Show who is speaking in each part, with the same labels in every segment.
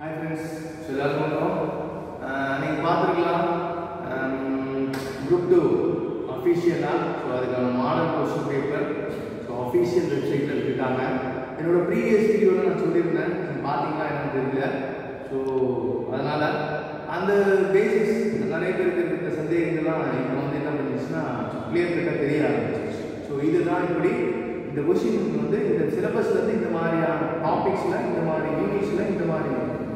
Speaker 1: Hi friends so எல்லாருக்கும் வணக்கம் நீங்கள் பார்த்துருக்கலாம் குரூப் டூ அஃபீஷியலாக ஸோ அதுக்கான model question paper so official வெப்சைட்டில் இருக்காங்க என்னோட ப்ரீவியஸ் வீடியோவில் நான் சொல்லியிருந்தேன் நீங்கள் பார்த்தீங்களா என்னன்னு தெரியல ஸோ அதனால் அந்த பேசிக்ஸ் நிறைய பேருக்கு இருக்கிற சந்தேகங்கள்லாம் இப்போ வந்து என்ன பண்ணிச்சுன்னா கிளியர் கட்டாக தெரிய ஆரம்பிச்சிருச்சு ஸோ இதுதான் இப்படி இந்த கொஷின் வந்து இந்த சிலபஸ்லேருந்து இந்த மாதிரியான டாபிக்ஸில் இந்த மாதிரி யூனிட்ஸில் இந்த மாதிரி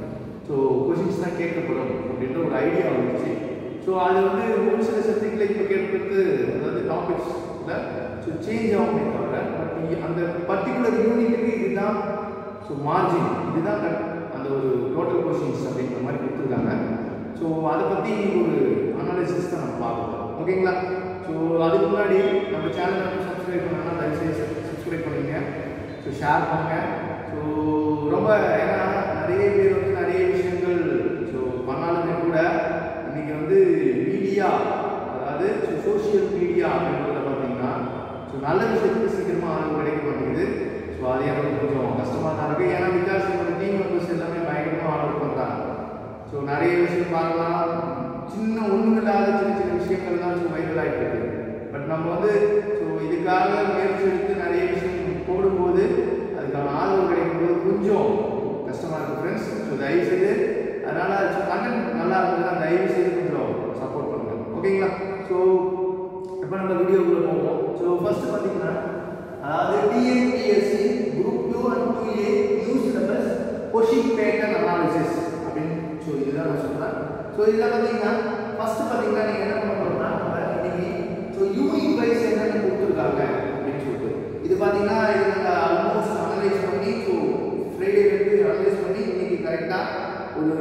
Speaker 1: ஸோ கொஷின்ஸ் தான் கேட்கப்படும் அப்படின்ற ஒரு ஐடியா வந்துச்சு ஸோ அது வந்து ஒரு சில சப்ஜெக்டில் இப்போ கேட்கறது அதாவது டாபிக்ஸில் ஸோ சேஞ்ச் ஆகுமே தவிர பட் அந்த பர்டிகுலர் யூனிட்டுக்கு இதுதான் ஸோ மார்ஜின் இதுதான் க- அந்த ஒரு டோட்டல் கொஷின்ஸ் அப்படிங்கிற மாதிரி கொடுத்துருக்காங்க ஸோ அதை பற்றி ஒரு அனாலிசிஸ் தான் நம்ம பார்க்கலாம் ஓகேங்களா ஸோ அதுக்கு முன்னாடி நம்ம சேனலை வந்து சப்ஸ்கிரைப் பண்ணாங்கன்னா தயவுசெய்து சப்ஸ்கிரைப் பண்ணுங்க ஸோ ஷேர் பண்ணுங்க ஸோ ரொம்ப ஏன்னா நிறைய பேர் வந்து நிறைய விஷயங்கள் ஸோ பண்ணாலுமே கூட இன்னைக்கு வந்து மீடியா அதாவது சோஷியல் மீடியா அப்படின்றத பார்த்தீங்கன்னா ஸோ நல்ல விஷயத்துக்கு சீக்கிரமாக ஆளுங்க கிடைக்க மாட்டேங்குது ஸோ அது எனக்கு கொஞ்சம் கஷ்டமாக தான் இருக்குது ஏன்னா பிகாஸ் என்னோட டீம் மெம்பர்ஸ் எல்லாமே பயங்கரமாக ஆர்டர் பண்ணுறாங்க ஸோ நிறைய விஷயம் பார்க்கலாம் சின்ன ஒன்றுமில்லாத சின்ன சின்ன விஷயங்கள் தான் ஸோ வைரல் ஆகிட்டு இருக்கு பட் நம்ம வந்து ஸோ இதுக்காக முயற்சி எடுத்து நிறைய விஷயம் போடும்போது அதுக்கான ஆதரவு கிடைக்கும்போது கொஞ்சம் கஷ்டமாக இருக்குது ஃப்ரெண்ட்ஸ் ஸோ தயவுசெய்து அதனால் கண்டென்ட் நல்லா இருந்ததுன்னா தயவு செய்து கொஞ்சம் சப்போர்ட் பண்ணுங்க ஓகேங்களா ஸோ இப்போ நம்ம வீடியோக்குள்ளே போவோம் ஸோ ஃபர்ஸ்ட் பார்த்தீங்கன்னா அதாவது TNPSC group two and two A new syllabus question pattern analysis அப்படின்னு ஸோ இதுதான் நான் சொல்கிறேன் ஸோ இதில் பார்த்தீங்கன்னா ஃபர்ஸ்ட் பார்த்தீங்கன்னா நீங்கள் என்ன பண்ண போகிறோம்னா நம்ம இன்னைக்கு ஸோ யூனிட் வைஸ் என்னென்ன கொடுத்துருக்காங்க அப்படின்னு சொல்லிட்டு இது பார்த்தீங்கன்னா இது நாங்கள் ஆல்மோஸ்ட் அனலைஸ் பண்ணி ஸோ ஃப்ரைடே வந்து அனலைஸ் பண்ணி இன்னைக்கு கரெக்டாக ஒரு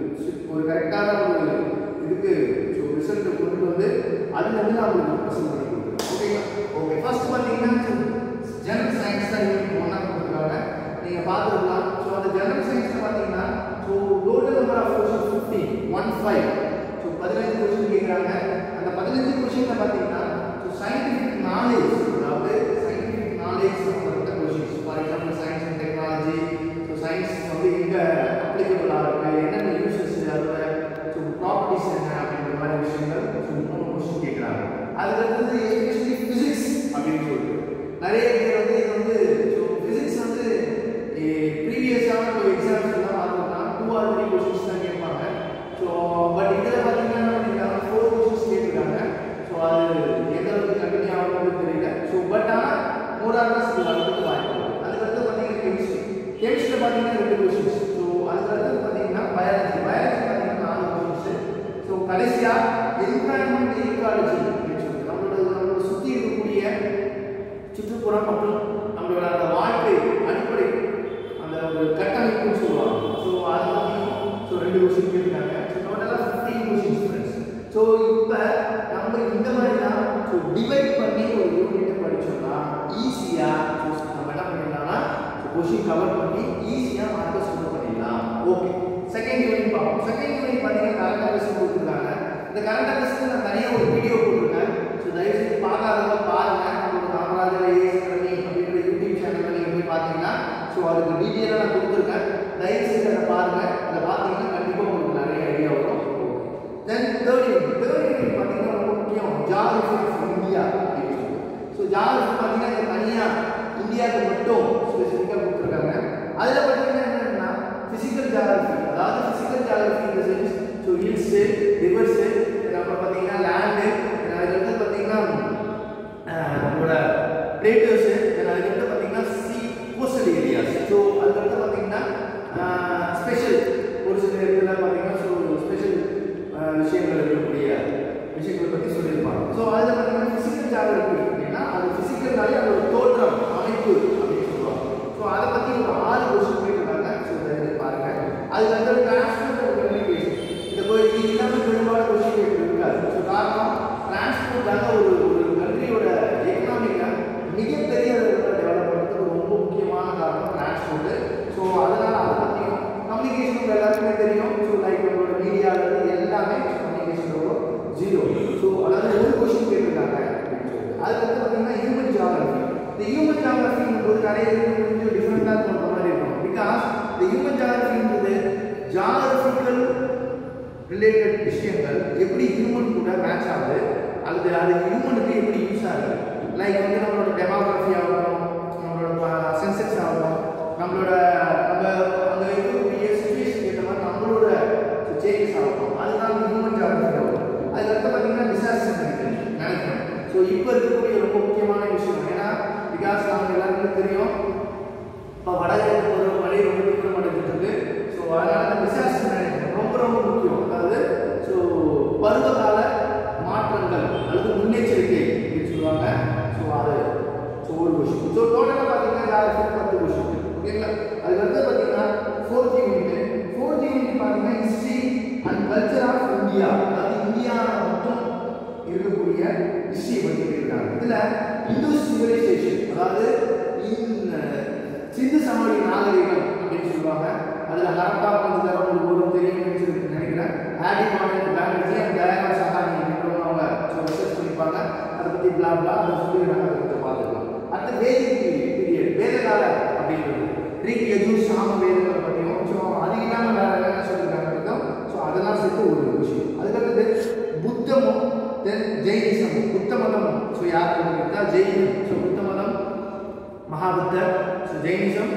Speaker 1: ஒரு கரெக்டான ஒரு இதுக்கு ஸோ ரிசல்ட்டை கொண்டு வந்து அதுல இருந்து நான் உங்களுக்கு ப்ரெசென்ட் பண்ணி கொடுக்குறேன் ஓகேங்களா ஓகே ஃபர்ஸ்ட் பார்த்தீங்கன்னா ஜெனரல் சயின்ஸ் தான் யூனிட் ஒன்றா கொடுத்துருக்காங்க நீங்கள் பார்த்துருக்கலாம் ஸோ அந்த ஜெனரல் சயின்ஸில் பார்த்தீங்கன்னா so total number of question fifty one five so பதினஞ்சு கொஸ்டின் கேட்குறாங்க அந்த பதினஞ்சு கொஸ்டினில் பார்த்தீங்கன்னா ஸோ சயின்டிஃபிக் நாலேஜ் அதாவது சயின்டிஃபிக் நாலேஜ் சம்மந்தப்பட்ட questions for example science and technology so science வந்து எங்கே அப்ளிகபிளாக இருக்குது என்னென்ன யூசஸ் அதில் ஸோ ப்ராப்பர்ட்டிஸ் என்ன அப்படின்ற மாதிரி விஷயங்கள் ஸோ மூணு கொஸ்டின் கேட்குறாங்க அதுக்கு அடுத்தது எஸ்பெஷலி ஃபிசிக்ஸ் அப்படின்னு சொல்லிட்டு நிறைய பேர் வந்து இது வந்து ஸோ ஃபிசிக்ஸ் வந்து ப்ரீவியஸான ஒரு எக்ஸாம்ஸ் எல்லாம் பார்த்தோம்னா டூ ஆர் த்ரீ கொஸ்டின்ஸ் தான் கேட்பாங்க ஸோ பட் இதில் பார்த்தீங்கன்னா என்ன பண்ணிருக்காங்க ஃபோர் கொஸ்டின்ஸ் கேட்டிருக்காங்க ஸோ அது எந்த அளவுக்கு கண்டினியூ ஆகும்னு தெரியல ஸோ பட் ஆனால் மோரார்லஸ் இது வரதுக்கு வாய்ப்பு இருக்கு அதுக்கடுத்து பார்த்தீங்கன்னா கெமிஸ்ட்ரி கெமிஸ்ட்ரியில் பார்த்தீங்கன்னா ரெண்டு கொஸ்டின்ஸ் ஸோ அதுக்கடுத்து பார்த்தீங்கன்னா பயாலஜி பயாலஜி பார்த்தீங்கன்னா நாலு கொஸ்டின்ஸ் ஸோ கடைசியாக என்விரான்மெண்ட் ஈக்காலஜி அப்படின்னு சொல்லிட்டு நம்மளோட நம்மளோட சுற்றி இருக்கக்கூடிய சுற்றுப்புறம் மற்றும் நம்மளோட அந்த வாழ்க்கை அடிப்படை அந்த ஒரு கட்டமைப்புன்னு சொல்லுவாங்க ஸோ அதை பற்றியும் ஸோ ரெண்டு கொஸ்டின் கேட்டிருக்காங்க ஸோ டோட்டலாக ஃபிஃப்டீன் கொஸ்டின்ஸ் ஃப்ரெண்ட்ஸ் ஸோ இப்போ நம்ம இந்த மாதிரி தான் ஸோ டிவைட் பண்ணி ஒரு யூனிட்டை படிச்சோம்னா ஈஸியாக நம்ம என்ன பண்ணிடலாம்னா கொஸ்டின் கவர் பண்ணி ஈஸியாக மார்க்கை ஸ்கோர் பண்ணிடலாம் ஓகே செகண்ட் யூனிட் பார்ப்போம் செகண்ட் யூனிட் பார்த்தீங்கன்னா கரண்ட் அஃபேர்ஸ் கொடுத்துருக்காங்க இந்த கரண்ட் அஃபேர்ஸ்க்கு நான் தனியாக ஒரு வீடியோ போட்டிருக்கேன் ஸோ தயவுசெய்து பார்க்காதவங்க பாருங்க நம்மளோட காமராஜர் ஏஎஸ் அகாடமி அப்படின்ற யூடியூப் சேனலில் நீங்கள் போய் பார்த்தீங்கன்னா ஸோ அதுக்கு டீட்டெயிலாக நான் கொடுத்துருக்கேன் தயவுசெய்து அதை பாருங்க அதை பார்த்தீங்கன்னா கண்டிப்பாக உங்களுக்கு நிறைய ஐடியா வரும் then third unit third unit பார்த்தீங்கன்னா ரொம்ப முக்கியம் ஜாகிரபி ஆஃப் இந்தியா அப்படின்னு சொல்லுவோம் ஸோ ஜாகிரபி பார்த்தீங்கன்னா இது தனியாக இந்தியாவுக்கு மட்டும் ஸ்பெசிஃபிக்காக கொடுத்துருக்காங்க அதில் பார்த்தீங்கன்னா என்னன்னா ஃபிசிக்கல் ஜாகிரபி அதாவது ஃபிசிக்கல் ஜாகிரபி இந்த சென்ஸ் ஸோ ஹில்ஸு ரிவர்ஸு அப்புறம் பார்த்தீங்கன்னா லேண்டு அதுக்கடுத்து பார்த்தீங்கன்னா ஆஹ், நம்மளோட பிளேட்டர்ஸு அதுக்கடுத்து பார்த்தீங்கன்னா சி கோஸ்டல் ஏரியாஸ் ஸோ அதுக்கடுத்து பார்த்தீங்கன்னா ஸ்பெஷல் ஒரு சில இடத்துல பார்த்தீங்கன்னா ஸோ ஸ்பெஷல் விஷயங்கள் இருக்கக்கூடிய விஷயங்களை பற்றி சொல்லியிருப்பாங்க ஸோ அதில் பார்த்தீங்கன்னா ஃபிசிக்கல் ஜாகிரபி அப்படின்னா அது ஃபிசிக்கல்னாலே அது ஒரு தோற்றம் அமைப்பு அப்படின்னு சொல்லுவாங்க ஸோ அதை பற்றி ஒரு ஆறு கொஸ்டின் கேட்டிருக்காங்க ஸோ இதை பாருங்க அதுக்கு வந்து டிரான்ஸ்போர்ட் அண்ட் கம்யூனிகேஷன் இந்த கோ- இது இல்லாமல் பெரும்பாலும் கொஸ்டின் கேட்டு இருக்காது ஸோ காரணம் டிரான்ஸ்போர்ட் தாங்க ஒரு ஒரு கண்ட்ரியோட எக்கனாமிக்கை மிகப்பெரிய அளவில் டெவலப் பண்ணுறதுக்கு ரொம்ப முக்கியமான காரணம் டிரான்ஸ்போர்ட்டு ஸோ அதனால் அதை பற்றியும் கம்யூனிகேஷன் எல்லாருக்குமே தெரியும் ஸோ லைக் நம்மளோட மீடியாவில் எல்லாமே கம்யூனிகேஷன் வரும் ஜீரோ ஸோ அதாவது ஒரு கொஸ்டின் கேட்டிருக்காங்க அப்படின்னு சொல்லிட்டு அதுக்கடுத்து பார்த்தீங்கன்னா ஹியூமன் ஜாகிரபி இந்த ஹியூமன் ஜாகிரபின்றது நிறைய பேருக்கு கொஞ்சம் டிஃப்ரெண்ட்டாக தோன்ற மாதிரி இருக்கும் பிகாஸ் இந்த ஹியூமன் ஜாகிரபின்றது ரிலேட்டட் விஷயங்கள் எப்படி ஹியூமன் கூட மேட்ச் ஆகுது அல்லது அது ஹியூமனுக்கு எப்படி யூஸ் ஆகுது லைக் வந்து நம்மளோட டெமோகிராஃபி ஆகட்டும் நம்மளோட சென்சஸ் ஆகட்டும் நம்மளோட நம்ம அங்கே இருக்கக்கூடிய சுச்சுவேஷன் ஏற்ற மாதிரி நம்மளோட சேஞ்சஸ் ஆகட்டும் அதுதான் ஹியூமன் ஜாகிரபி ஆகும் அதுக்கடுத்து பார்த்தீங்கன்னா டிசாஸ்டர் நினைக்கிறேன் நினைக்கிறேன் ஸோ இப்போ இருக்கக்கூடிய ரொம்ப முக்கியமான விஷயம் ஏன்னா பிகாஸ் நமக்கு எல்லாருக்கும் தெரியும் இப்போ வடகிழக்கு ஒரு மழை ரொம்ப தீவிரமடைஞ்சிட்டு இருக்கு ஸோ அதனால இந்த டிசாஸ்டர் மேனேஜ்மெண்ட் ரொம்ப ரொம்ப முக்கியம் அதாவது ஸோ பருவகால மாற்றங்கள் அல்லது முன்னெச்சரிக்கை அப்படின்னு சொல்லுவாங்க ஸோ அது ஸோ ஒரு கொஷின் ஸோ டோட்டலாக பார்த்தீங்கன்னா ஜாகிரபி பத்து கொஷின் ஓகேங்களா அதுக்கடுத்து பார்த்தீங்கன்னா ஃபோர்த் யூனிட் ஃபோர்த் யூனிட் பார்த்தீங்கன்னா history and culture of India அதாவது இந்தியா மட்டும் இருக்கக்கூடிய ஹிஸ்டரியை பற்றி கேட்குறாங்க இதில் இந்து சிவிலைசேஷன் அதாவது இந்த சிந்து சமவெளி நாகரிகம் அப்படின்னு சொல்லுவாங்க அதில் ஹரப்பா பஞ்சதரம் உங்களுக்கு ஒரு தெரியும் சொல்லி நினைக்கிறேன் ஆடி மாடல் பேனர்ஜி அண்ட் தயாரா சஹானி அப்படின்றவங்க அவங்க ரிசர்ச் பண்ணிப்பாங்க அதை பற்றி பிளா பிளா அதை சொல்லி நாங்கள் அதை பற்றி பார்த்துக்கலாம் அடுத்து வேதிக் பீரியட் வேதகால அப்படின்றது ரிக் யஜு சாம வேதங்களை பற்றியும் ஸோ அது இல்லாமல் வேறு என்னென்ன சொல்லியிருக்காங்க ஸோ அதெல்லாம் சேர்த்து ஒரு விஷயம் அதுக்கடுத்தது புத்தமும் தென் ஜெயினிசம் புத்த மதம் ஸோ யார் சொல்லியிருக்கா ஜெயினிசம் ஸோ புத்த மதம் Mahabuddhar so Jainism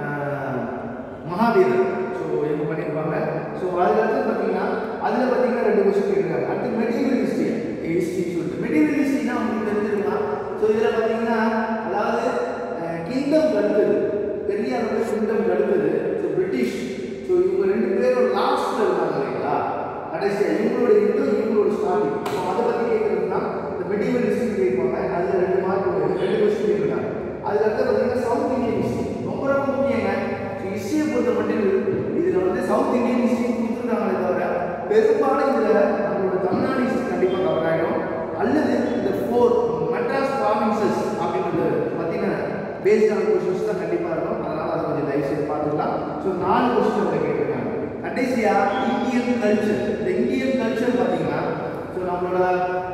Speaker 1: Mahaveerar so என்ன பண்ணியிருப்பாங்க ஸோ அதுக்கடுத்து பார்த்தீங்கன்னா அதில் பார்த்தீங்கன்னா ரெண்டு கொஸ்டின் கேட்டிருக்காங்க அடுத்து மெட்டீரியல் ஹிஸ்ட்ரி ஹிஸ்ட்ரி சொல்லிட்டு மெட்டீரியல் ஹிஸ்ட்ரினா உங்களுக்கு தெரிஞ்சிருக்கலாம் ஸோ இதில் பார்த்தீங்கன்னா அதாவது கிங்டம் அடுத்தது பெரியார் வந்து கிங்டம் அடுத்தது ஸோ பிரிட்டிஷ் ஸோ இவங்க ரெண்டு பேரும் லாஸ்ட்டில் இருக்காங்க இல்லைங்களா கடைசியாக இவங்களோட இது இவங்களோட ஸ்டார்டிங் ஸோ அதை பற்றி கேட்குறதுனா இந்த மெட்டீரியல் ஹிஸ்ட்ரி கேட்பாங்க அதில் ரெண்டு மார்க் ரெண்டு கொஸ்டின் கேட்டிருக்காங்க அதுக்கு அடுத்து பார்த்தீங்கன்னா சவுத் இந்தியன் ஹிஸ்ட்ரி ரொம்ப ரொம்ப முக்கியங்க ஸோ ஹிஸ்ட்ரியை பொறுத்த மட்டும் இதில் வந்து சவுத் இந்தியன் ஹிஸ்ட்ரி கொடுத்துருக்காங்களே தவிர பெரும்பாலும் இதில் நம்மளோட தமிழ்நாடு ஹிஸ்ட்ரி கண்டிப்பாக கவர் ஆகிடும் அல்லது இந்த ஃபோர் மெட்ராஸ் ப்ராவின்சஸ் அப்படின்றது பார்த்தீங்கன்னா பேஸ்டான கொஸ்டின்ஸ் தான் கண்டிப்பாக இருக்கும் அதனால் அதை கொஞ்சம் தயவு செய்து பார்த்துக்கலாம் ஸோ நாலு கொஸ்டின் அதில் கேட்டிருக்காங்க கடைசியாக இந்தியன் கல்ச்சர் இந்த இந்தியன் கல்ச்சர் பார்த்தீங்கன்னா ஸோ நம்மளோட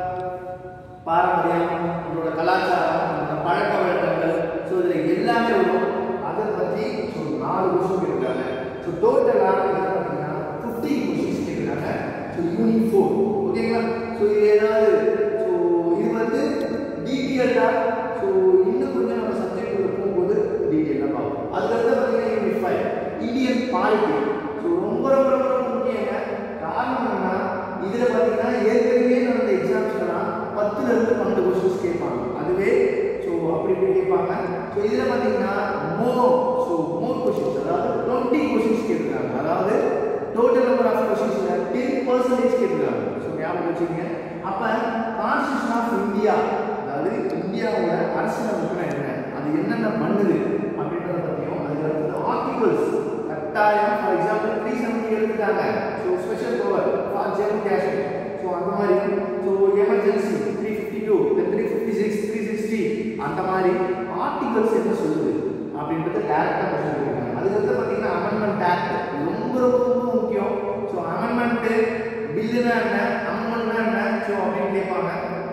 Speaker 1: பாரம்பரியம் நம்மளோட கலாச்சாரம் நம்மளோட பழக்க வழக்கங்கள் ஸோ இதில் எல்லாமே வரும் அதை பற்றி ஸோ நாலு கொஸ்டின் கேட்டிருக்காங்க ஸோ டோட்டலாக இதில் பார்த்தீங்கன்னா ஃபிஃப்டி கொஸ்டின்ஸ் கேட்டிருக்காங்க ஸோ யூனிட் ஃபோர் ஓகேங்களா ஸோ இது ஏதாவது ஸோ இது வந்து டீட்டெயில்டாக ஸோ இன்னும் கொஞ்சம் நம்ம சப்ஜெக்ட் போகும்போது டீட்டெயிலாக பார்ப்போம் அதுக்கடுத்து பார்த்தீங்கன்னா unit five Indian polity so ரொம்ப ரொம்ப ரொம்ப ரொம்ப முக்கியங்க காரணம் என்னன்னா இதில் பார்த்தீங்கன்னா ஏற்கனவே நடந்த எக்ஸாம்ஸ்லாம் பத்துல இருந்து பன்னெண்டு கொஸ்டின்ஸ் கேட்பாங்க அதுவே ஸோ அப்படி இப்படி கேட்பாங்க ஸோ இதில் பார்த்தீங்கன்னா மோர் ஸோ மோர் கொஸ்டின்ஸ் அதாவது டுவெண்ட்டி கொஸ்டின்ஸ் கேட்டிருக்காங்க அதாவது டோட்டல் நம்பர் ஆஃப் கொஸ்டின்ஸில் டென் பர்சன்டேஜ் கேட்டிருக்காங்க ஸோ ஞாபகம் வச்சுக்கோங்க அப்போ கான்ஸ்டியூஷன் ஆஃப் இந்தியா அதாவது இந்தியாவோட அரசியலமைப்புனா என்ன அது என்னென்ன பண்ணுது அப்படின்றத பற்றியும் அதுக்கு அடுத்தது ஆர்டிகல்ஸ் கட்டாயம் ஃபார் எக்ஸாம்பிள் த்ரீ செவன்டி எடுத்துட்டாங்க so special power for Jammu Kashmir so அந்த மாதிரி so emergency three fifty two three fifty six three sixty அந்த மாதிரி ஆர்டிகல்ஸ் என்ன சொல்லுது அப்படின்றத டேரக்டாக கொஸ்டின் கேட்குறாங்க அதுக்கடுத்து பார்த்தீங்கன்னா அமெண்ட்மெண்ட் ஆக்ட் ரொம்ப ரொம்ப ரொம்ப முக்கியம் ஸோ அமெண்ட்மெண்ட்டு பில்லுனா என்ன அமெண்ட்மெண்ட்னா என்ன ஸோ அப்படின்னு கேட்பாங்க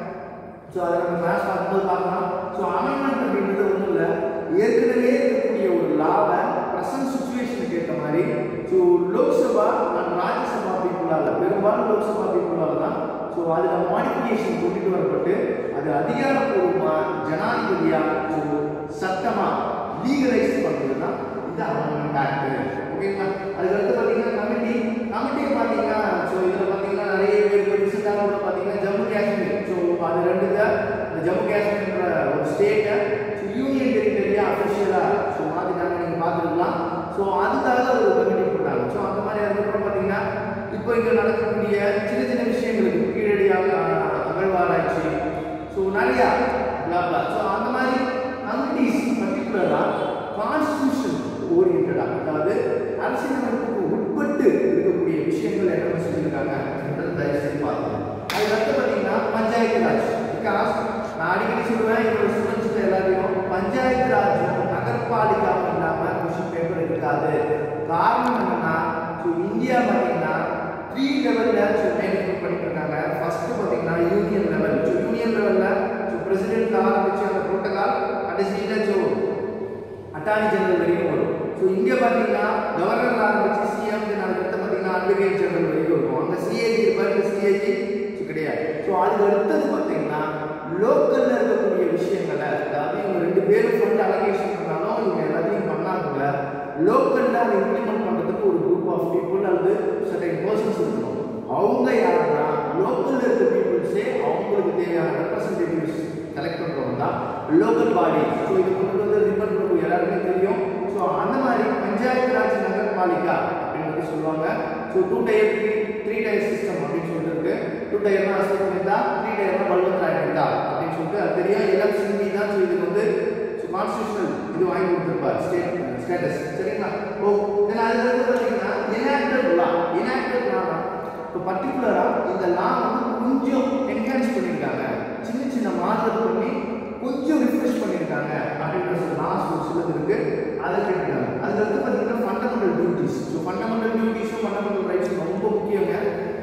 Speaker 1: ஸோ அதை நம்ம கிளாஸ் பார்க்கும்போது பார்க்கலாம் ஸோ அமெண்ட்மெண்ட் அப்படின்றது ஒன்றும் இல்லை ஏற்கனவே இருக்கக்கூடிய ஒரு லாவை ப்ரெசன்ட் சுச்சுவேஷனுக்கு ஏற்ற மாதிரி ஸோ லோக்சபா அண்ட் ராஜ்யசபா பீப்புளால் பெரும்பாலும் லோக்சபா பீப்புளால் தான் ஸோ அதில் மாடிஃபிகேஷன் கொண்டுட்டு வரப்பட்டு அது அதிகாரப்பூர்வமாக ஜனாதிபதியாக ஸோ சட்டமாக லீகலைஸ் பண்ணுறது தான் இந்த அமெண்ட்மெண்ட் ஆக்ட் ஓகேங்களா அதுக்கடுத்து பார்த்தீங்கன்னா கமிட்டி கமிட்டி பார்த்தீங்கன்னா ஸோ இதில் பார்த்தீங்கன்னா நிறைய பேர் இப்போ ரீசெண்டாக கூட பார்த்தீங்கன்னா ஜம்மு காஷ்மீர் ஸோ அது ரெண்டு தான் இந்த ஜம்மு காஷ்மீர்ன்ற ஒரு ஸ்டேட்டை ஸோ யூனியன் டெரிட்டரியாக அஃபிஷியலாக ஸோ மாற்றிட்டாங்க நீங்கள் பார்த்துருக்கலாம் ஸோ அதுக்காக ஒரு கமிட்டி போட்டாங்க ஸோ அந்த மாதிரி அதுக்கப்புறம் பார்த்தீங்கன்னா இப்போ இங்கே நடக்கக்கூடிய சின்ன சின்ன விஷயங்களுக்கு கீழடியாக அகழ்வாராய்ச்சி ஸோ நிறையா பிளாப்லா ஸோ அந்த மாதிரி கமிட்டிஸ் பர்டிகுலராக கான்ஸ்டியூஷன் ஓரியன்டாக அதாவது அரசியலமைப்புக்கு உட்பட்டு இருக்கக்கூடிய விஷயங்கள் என்னென்ன சொல்லியிருக்காங்க அப்படின்றத தயவு செய்து பார்க்கணும் அதுக்கடுத்து பார்த்தீங்கன்னா பஞ்சாயத்து ராஜ் பிகாஸ் நான் அடிக்கடி சொல்லுவேன் என்னோட ஸ்டூடெண்ட்ஸ் எல்லாத்தையும் பஞ்சாயத்து ராஜும் நகர்பாலிகாவும் இல்லாமல் கொஸ்டின் பேப்பர் இருக்காது காரணம் என்னன்னா ஸோ இந்தியா பார்த்தீங்கன்னா த்ரீ லெவலில் ஸோ மேனேஜ்மெண்ட் பண்ணிட்டு இருக்காங்க ஃபர்ஸ்ட் பார்த்தீங்கன்னா யூனியன் லெவல் ஸோ யூனியன் லெவலில் ஸோ பிரசிடென்ட் ஆரம்பிச்சு அந்த புரோட்டோகால் கடைசியில் ஸோ அட்டார்னி ஜெனரல் வரைக்கும் வரும் ஸோ இங்கே பார்த்தீங்கன்னா கவர்னர் ஆரம்பிச்சு சிஎம் அதுக்கடுத்து பார்த்தீங்கன்னா அட்வொகேட் ஜெனரல் வரைக்கும் இருக்கும் அங்கே சிஏ சிஐஇ கிடையாது ஸோ அதுக்கு அடுத்தது பார்த்தீங்கன்னா லோக்கல்ல இருக்கக்கூடிய விஷயங்களை அதாவது இவங்க ரெண்டு பேரும் ஃபண்ட் அலகேஷன் பண்ணாலும் இவங்க எல்லாத்தையும் பண்ணாங்க லோக்கல்ல அதை இம்ப்ளிமெண்ட் பண்றதுக்கு ஒரு குரூப் ஆஃப் பீப்புள் அல்லது சர்டைன் பர்சன்ஸ் இருக்கணும் அவங்க யாருன்னா லோக்கல்ல இருக்க பீப்புள்ஸே அவங்களுக்கு தேவையான ரெப்ரசன்டேட்டிவ்ஸ் கலெக்ட் பண்றவங்க தான் லோக்கல் பாடி ஸோ இது கொண்டு வந்து ரிப்பன் பிரபு எல்லாருமே தெரியும் ஸோ அந்த மாதிரி பஞ்சாயத்து ராஜ் நகர்பாலிகா அப்படின்னு சொல்லுவாங்க so two tier three three tier system அப்படின்னு சொல்லிட்டு இருக்கு டூ டயர்னா அசோக் மேத்தா த்ரீ டயர்னா பல்வந்த் ராய் மேத்தா அப்படின்னு சொல்லிட்டு அது தெரியும் எல்லாம் சிந்தி தான் ஸோ இதுக்கு வந்து கான்ஸ்டியூஷனல் இது வாங்கி கொடுத்துருப்பார் ஸ்டேட் ஸ்டேட்டஸ் சரிங்களா ஓ தென் அதுல இருந்து பார்த்தீங்கன்னா இனாக்டட் லா இனாக்டட் லா இப்போ பர்டிகுலராக இந்த லா வந்து கொஞ்சம் என்ஹான்ஸ் பண்ணியிருக்காங்க சின்ன சின்ன மாற்றம் பண்ணி கொஞ்சம் ரிஃப்ரெஷ் பண்ணியிருக்காங்க அப்படின்ற சில லாஸ் ஒரு சிலது இருக்கு அதை கேட்டுருக்காங்க அதுல இருந்து பார்த்தீங்கன்னா ஃபண்டமெண்டல் டியூட்டிஸ் ஸோ ஃபண்டமெண்டல் டியூட்டிஸும் ஃபண்டமெண்டல் ரைட்ஸும் ரொம்ப முக்கியங்க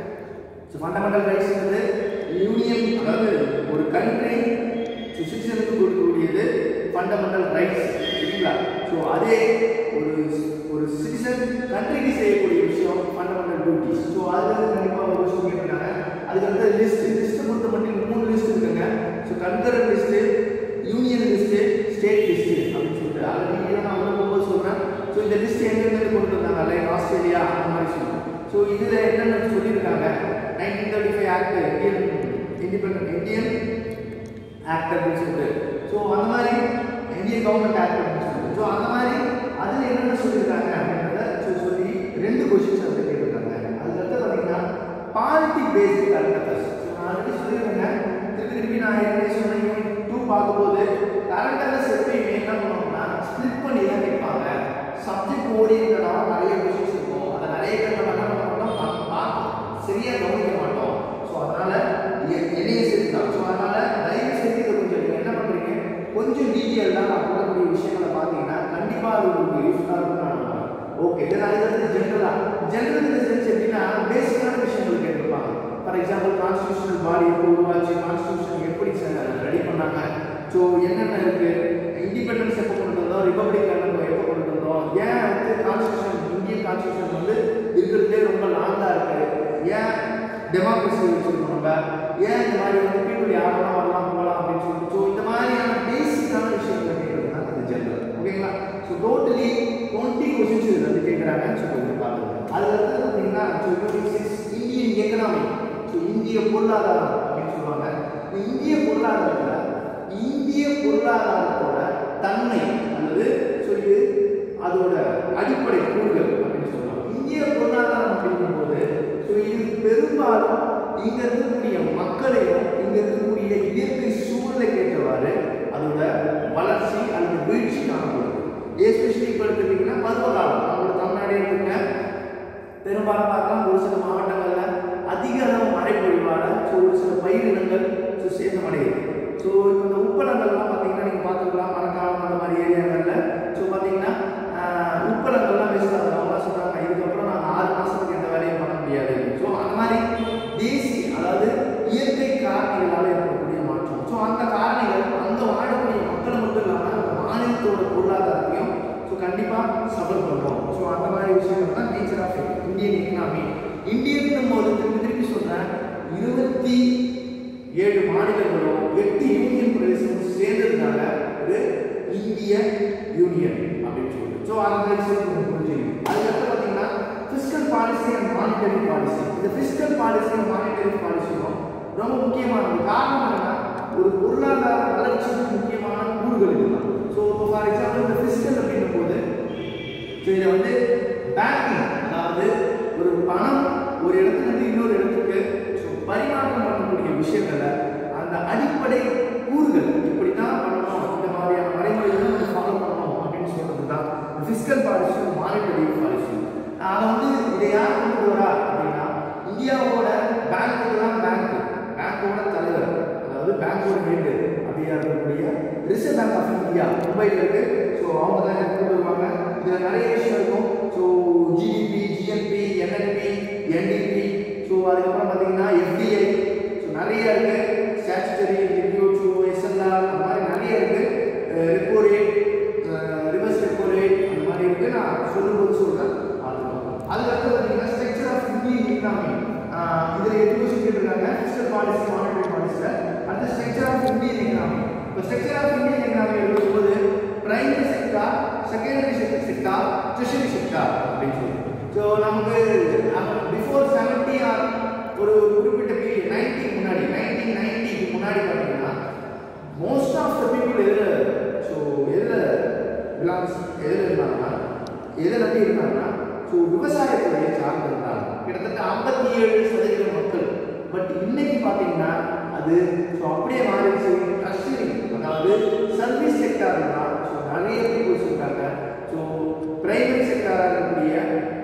Speaker 1: ஸோ ஃபண்டமெண்டல் ரைட்ஸ்ங்கிறது யூனியன் அதாவது ஒரு கண்ட்ரி சிட்டிசனுக்கு கொடுக்கக்கூடியது ஃபண்டமெண்டல் ரைட்ஸ் சரிங்களா ஸோ அதே ஒரு ஒரு சிட்டிசன் கண்ட்ரிக்கு செய்யக்கூடிய விஷயம் ஃபண்டமெண்டல் டியூட்டிஸ் ஸோ அதில் வந்து கண்டிப்பாக ஒரு விஷயம் கேட்டிருக்காங்க அதுக்கு வந்து லிஸ்ட் லிஸ்ட்டை பொறுத்த மட்டும் மூணு லிஸ்ட் இருக்குங்க so concurrent list union list state list அப்படின்னு சொல்லிட்டு அதை நீங்கள் நான் உள்ள போகும்போது சொல்கிறேன் ஸோ இந்த லிஸ்ட் எங்கேருந்து கொண்டு வந்தாங்க லைக் ஆஸ்திரேலியா அந்த மாதிரி சொல்லுவோம் ஸோ இதில் என்னென்ன சொல்லியிருக்காங்க nineteen thirty five act Indian independent Indian act அப்படின்னு சொல்லிட்டு ஸோ அந்த மாதிரி இந்தியன் கவர்மெண்ட் ஆக்ட் அப்படின்னு சொல்லிட்டு ஸோ அந்த மாதிரி அதில் என்னென்ன சொல்லியிருக்காங்க அப்படின்றத ஸோ சொல்லி ரெண்டு கொஷின்ஸ் வந்து கேட்டிருக்காங்க அதுக்கடுத்து பார்த்தீங்கன்னா polity based current affairs so நான் ஆல்ரெடி சொல்லியிருக்கேன் திருப்பி திருப்பி நான் ஏற்கனவே சொன்னேன் யூனிட் டூ பார்க்கும்போது கரண்ட் அஃபேர்ஸ் எப்பயுமே என்ன பண்ணுவாங்கன்னா ஸ்ப்ளிட் பண்ணி தான் கேட்பாங்க சப்ஜெக்ட் ஓரியன்டாக நிறைய கொஷின்ஸ் இருக்கும் அதை நிறைய பேர் நம்ம என்ன பண்ண மாட்டோம் பார்ப்போம் சரியாக கவனிக்க மாட்டோம் ஸோ அதனால எ- என்னைய சரி தான் ஸோ அதனால தயவு செய்து இதை கொஞ்சம் நீங்கள் என்ன பண்ணுறீங்க கொஞ்சம் டீட்டெயிலாக நான் போடக்கூடிய விஷயங்களை பார்த்தீங்கன்னா கண்டிப்பாக அது உங்களுக்கு யூஸ்ஃபுல்லாக இருக்கும் நான் நம்புறேன் ஓகே தென் அதுக்கடுத்து ஜென்ரலாக ஜென்ரல் இந்த சென்ஸ் எப்படின்னா பேசிக்கான விஷயங்கள் கேட்டிருப்பாங்க ஃபார் எக்ஸாம்பிள் கான்ஸ்டியூஷனல் பாடி எப்போ உருவாச்சு கான்ஸ்டியூஷன் எப்படி ரெடி பண்ணாங்க ஸோ என்னென்ன இருக்கு இண்டிபெண்டன்ஸ் எப்போ கொண்டு வந்தோம் ரிப்பப்ளிக் எப்போ கொண்டு வந்தோம் ஏன் வந்து கான்ஸ்டியூஷன் இந்தியன் கான்ஸ்டியூஷன் வந்து இருக்கிறதுலே ரொம்ப லாங்காக இருக்கு ஏன் டெமோக்ரஸி வச்சிருக்கோம் நம்ம ஏன் இந்த மாதிரி வந்து பீப்புள் யாரெல்லாம் வரலாம் போகலாம் அப்படின்னு சொல்லிட்டு ஸோ இந்த மாதிரியான பேசிக்கான விஷயங்கள் கேட்குறது தான் அது ஜென்ரல் ஓகேங்களா ஸோ டோட்டலி டுவெண்ட்டி கொஸ்டின்ஸ் இதில் வந்து கேட்குறாங்க ஸோ கொஞ்சம் பார்த்துக்கோங்க அதுல இருந்து பார்த்தீங்கன்னா so unit six Indian economy so இந்திய பொருளாதாரம் அப்படின்னு சொல்லுவாங்க இந்த இந்திய பொருளாதாரத்தில் இந்திய பொருளாதாரத்தோட தன்மை அல்லது ஸோ இது அதோட அடிப்படை கூறுகள் அப்படின்னு சொல்லலாம் இந்திய பொருளாதாரம் அப்படிங்கும்போது ஸோ இது பெரும்பாலும் இங்க இருக்கக்கூடிய மக்களையும் இங்க இருக்கக்கூடிய இயற்கை சூழலுக்கு ஏற்றவாறு அதோட வளர்ச்சி அல்லது வீழ்ச்சி காணப்படுது எஸ்பெஷலி இப்போ எடுத்துக்கிட்டிங்கன்னா பருவகாலம் நம்மளோட தமிழ்நாடு எடுத்துங்க பெரும்பாலும் பார்க்கலாம் ஒரு சில மாவட்டங்கள்ல அதிக அளவு மழை பொழிவால ஸோ ஒரு சில பயிரினங்கள் ஸோ சேதமடையுது ஸோ இப்போ இந்த உப்பளங்கள்லாம் பார்த்தீங்கன்னா நீங்கள் பார்த்துக்கலாம் மரக்காலம் அந்த மாதிரி ஏரியாங்களில் ஸோ பார்த்தீங்கன்னா ஆஹ், உப்பளங்கள்லாம் வேஸ்ட் ஆகுது அவங்களாம் சொல்கிறாங்க இதுக்கப்புறம் நாங்கள் ஆறு மாதத்துக்கு எந்த வேலையும் பண்ண முடியாது ஸோ அந்த மாதிரி தேசி அதாவது இயற்கை காரணிகளால் ஏற்படக்கூடிய மாற்றம் ஸோ அந்த காரணிகள் அந்த வாழக்கூடிய மக்களை மட்டும் இல்லாமல் அந்த மாநிலத்தோட பொருளாதாரத்தையும் ஸோ கண்டிப்பாக சஃபர் பண்ணுறோம் ஸோ அந்த மாதிரி விஷயங்கள் தான் nature of Indian economy Indian போது திருப்பி திருப்பி சொல்கிறேன் இருபத்தி ஏழு மாநிலங்களும் எட்டு யூனியன் பிரதேசமும் சேர்ந்ததுனால ஒரு இந்திய யூனியன் அப்படின்னு சொல்லுது ஸோ அந்த விஷயம் உங்களுக்கு புரிஞ்சுக்கணும் அதுக்கப்புறம் பார்த்தீங்கன்னா fiscal policy and monetary policy இந்த ஃபிஸ்கல் பாலிசி அண்ட் மானிட்டரி பாலிசியும் ரொம்ப முக்கியமானது காரணம் என்னன்னா ஒரு பொருளாதார வளர்ச்சிக்கு முக்கியமான கூறுகள் இதுதான் ஸோ இப்போ ஃபார் எக்ஸாம்பிள் இந்த ஃபிஸ்கல் அப்படின்னும் போது ஸோ இதை வந்து பேங்கிங் அதாவது ஒரு பணம் ஒரு இடத்துல இருந்து இன்னொரு இடத்துக்கு ஸோ பரிமாற்றம் பண்ணக்கூடிய விஷயங்களை அந்த அடிப்படை கூறுகள் இப்படி தான் பண்ணணும் இந்த மாதிரியான வரைமுறைகளை நம்ம ஃபாலோ பண்ணணும் அப்படின்னு சொல்றது தான் ஃபிஸ்கல் பாலிசியும் மானிட்டரி பாலிசியும் அதை வந்து இதை யார் கொண்டு வரா அப்படின்னா இந்தியாவோட பேங்க்கு தான் பேங்க் பேங்கோட தலைவர் அதாவது பேங்கோட ஹெட் அப்படியா இருக்கக்கூடிய ரிசர்வ் பேங்க் ஆஃப் இந்தியா மும்பையில் இருக்கு ஸோ அவங்க தான் இதை கொண்டு வருவாங்க இதில் நிறைய விஷயம் இருக்கும் so GDP GNP NNP NDP so அதுக்கப்புறம் பார்த்தீங்கன்னா எஃப்டிஐ ஸோ நிறைய இருக்கு ஸ்டாச்சுட்டரி டிபியூட் ஸோ எஸ்எல்ஆர் அந்த மாதிரி நிறைய இருக்கு repo rate reverse repo rate அந்த மாதிரி இருக்கு நான் சொல்லும்போது சொல்கிறேன் பார்த்துக்கோங்க அதுக்கடுத்து பார்த்தீங்கன்னா ஸ்ட்ரக்சர் ஆஃப் இந்தியன் எக்கனாமி இதில் எட்டு கொஸ்டின் கேட்டிருக்காங்க ஃபிஸ்கல் பாலிசி மானிட்டரி பாலிசியில் அடுத்து ஸ்ட்ரக்சர் ஆஃப் இந்தியன் எக்கனாமி இப்போ ஸ்ட்ரக்சர் ஆஃப் இந்தியன் எக்கனாமி எழுதும்போது primary sector secondary sector tertiary sector அப்படின்னு சொல்லி ஸோ நமக்கு பிஃபோர் செவன்டி ஆர் ஒரு குறிப்பிட்ட பீரியட் நைன்டி முன்னாடி நைன்டீன் நைன்டிக்கு முன்னாடி பார்த்தீங்கன்னா மோஸ்ட் ஆஃப் த பீப்புள் எதில் ஸோ எதில் பிலாங்ஸ் எதில் இருந்தாங்கன்னா எதில் நம்பி இருந்தாங்கன்னா ஸோ விவசாயத்துறையை சார்ந்து இருந்தாங்க கிட்டத்தட்ட ஐம்பத்தி ஏழு சதவீத மக்கள் பட் இன்னைக்கு பார்த்தீங்கன்னா அது ஸோ அப்படியே மாறிடுச்சு ட்ரஸ்டரி அதாவது சர்வீஸ் செக்டார் தான் ஸோ நிறைய பீப்புள்ஸ் இருக்காங்க ஸோ பிரைவேட் செக்டாராக இருக்கக்கூடிய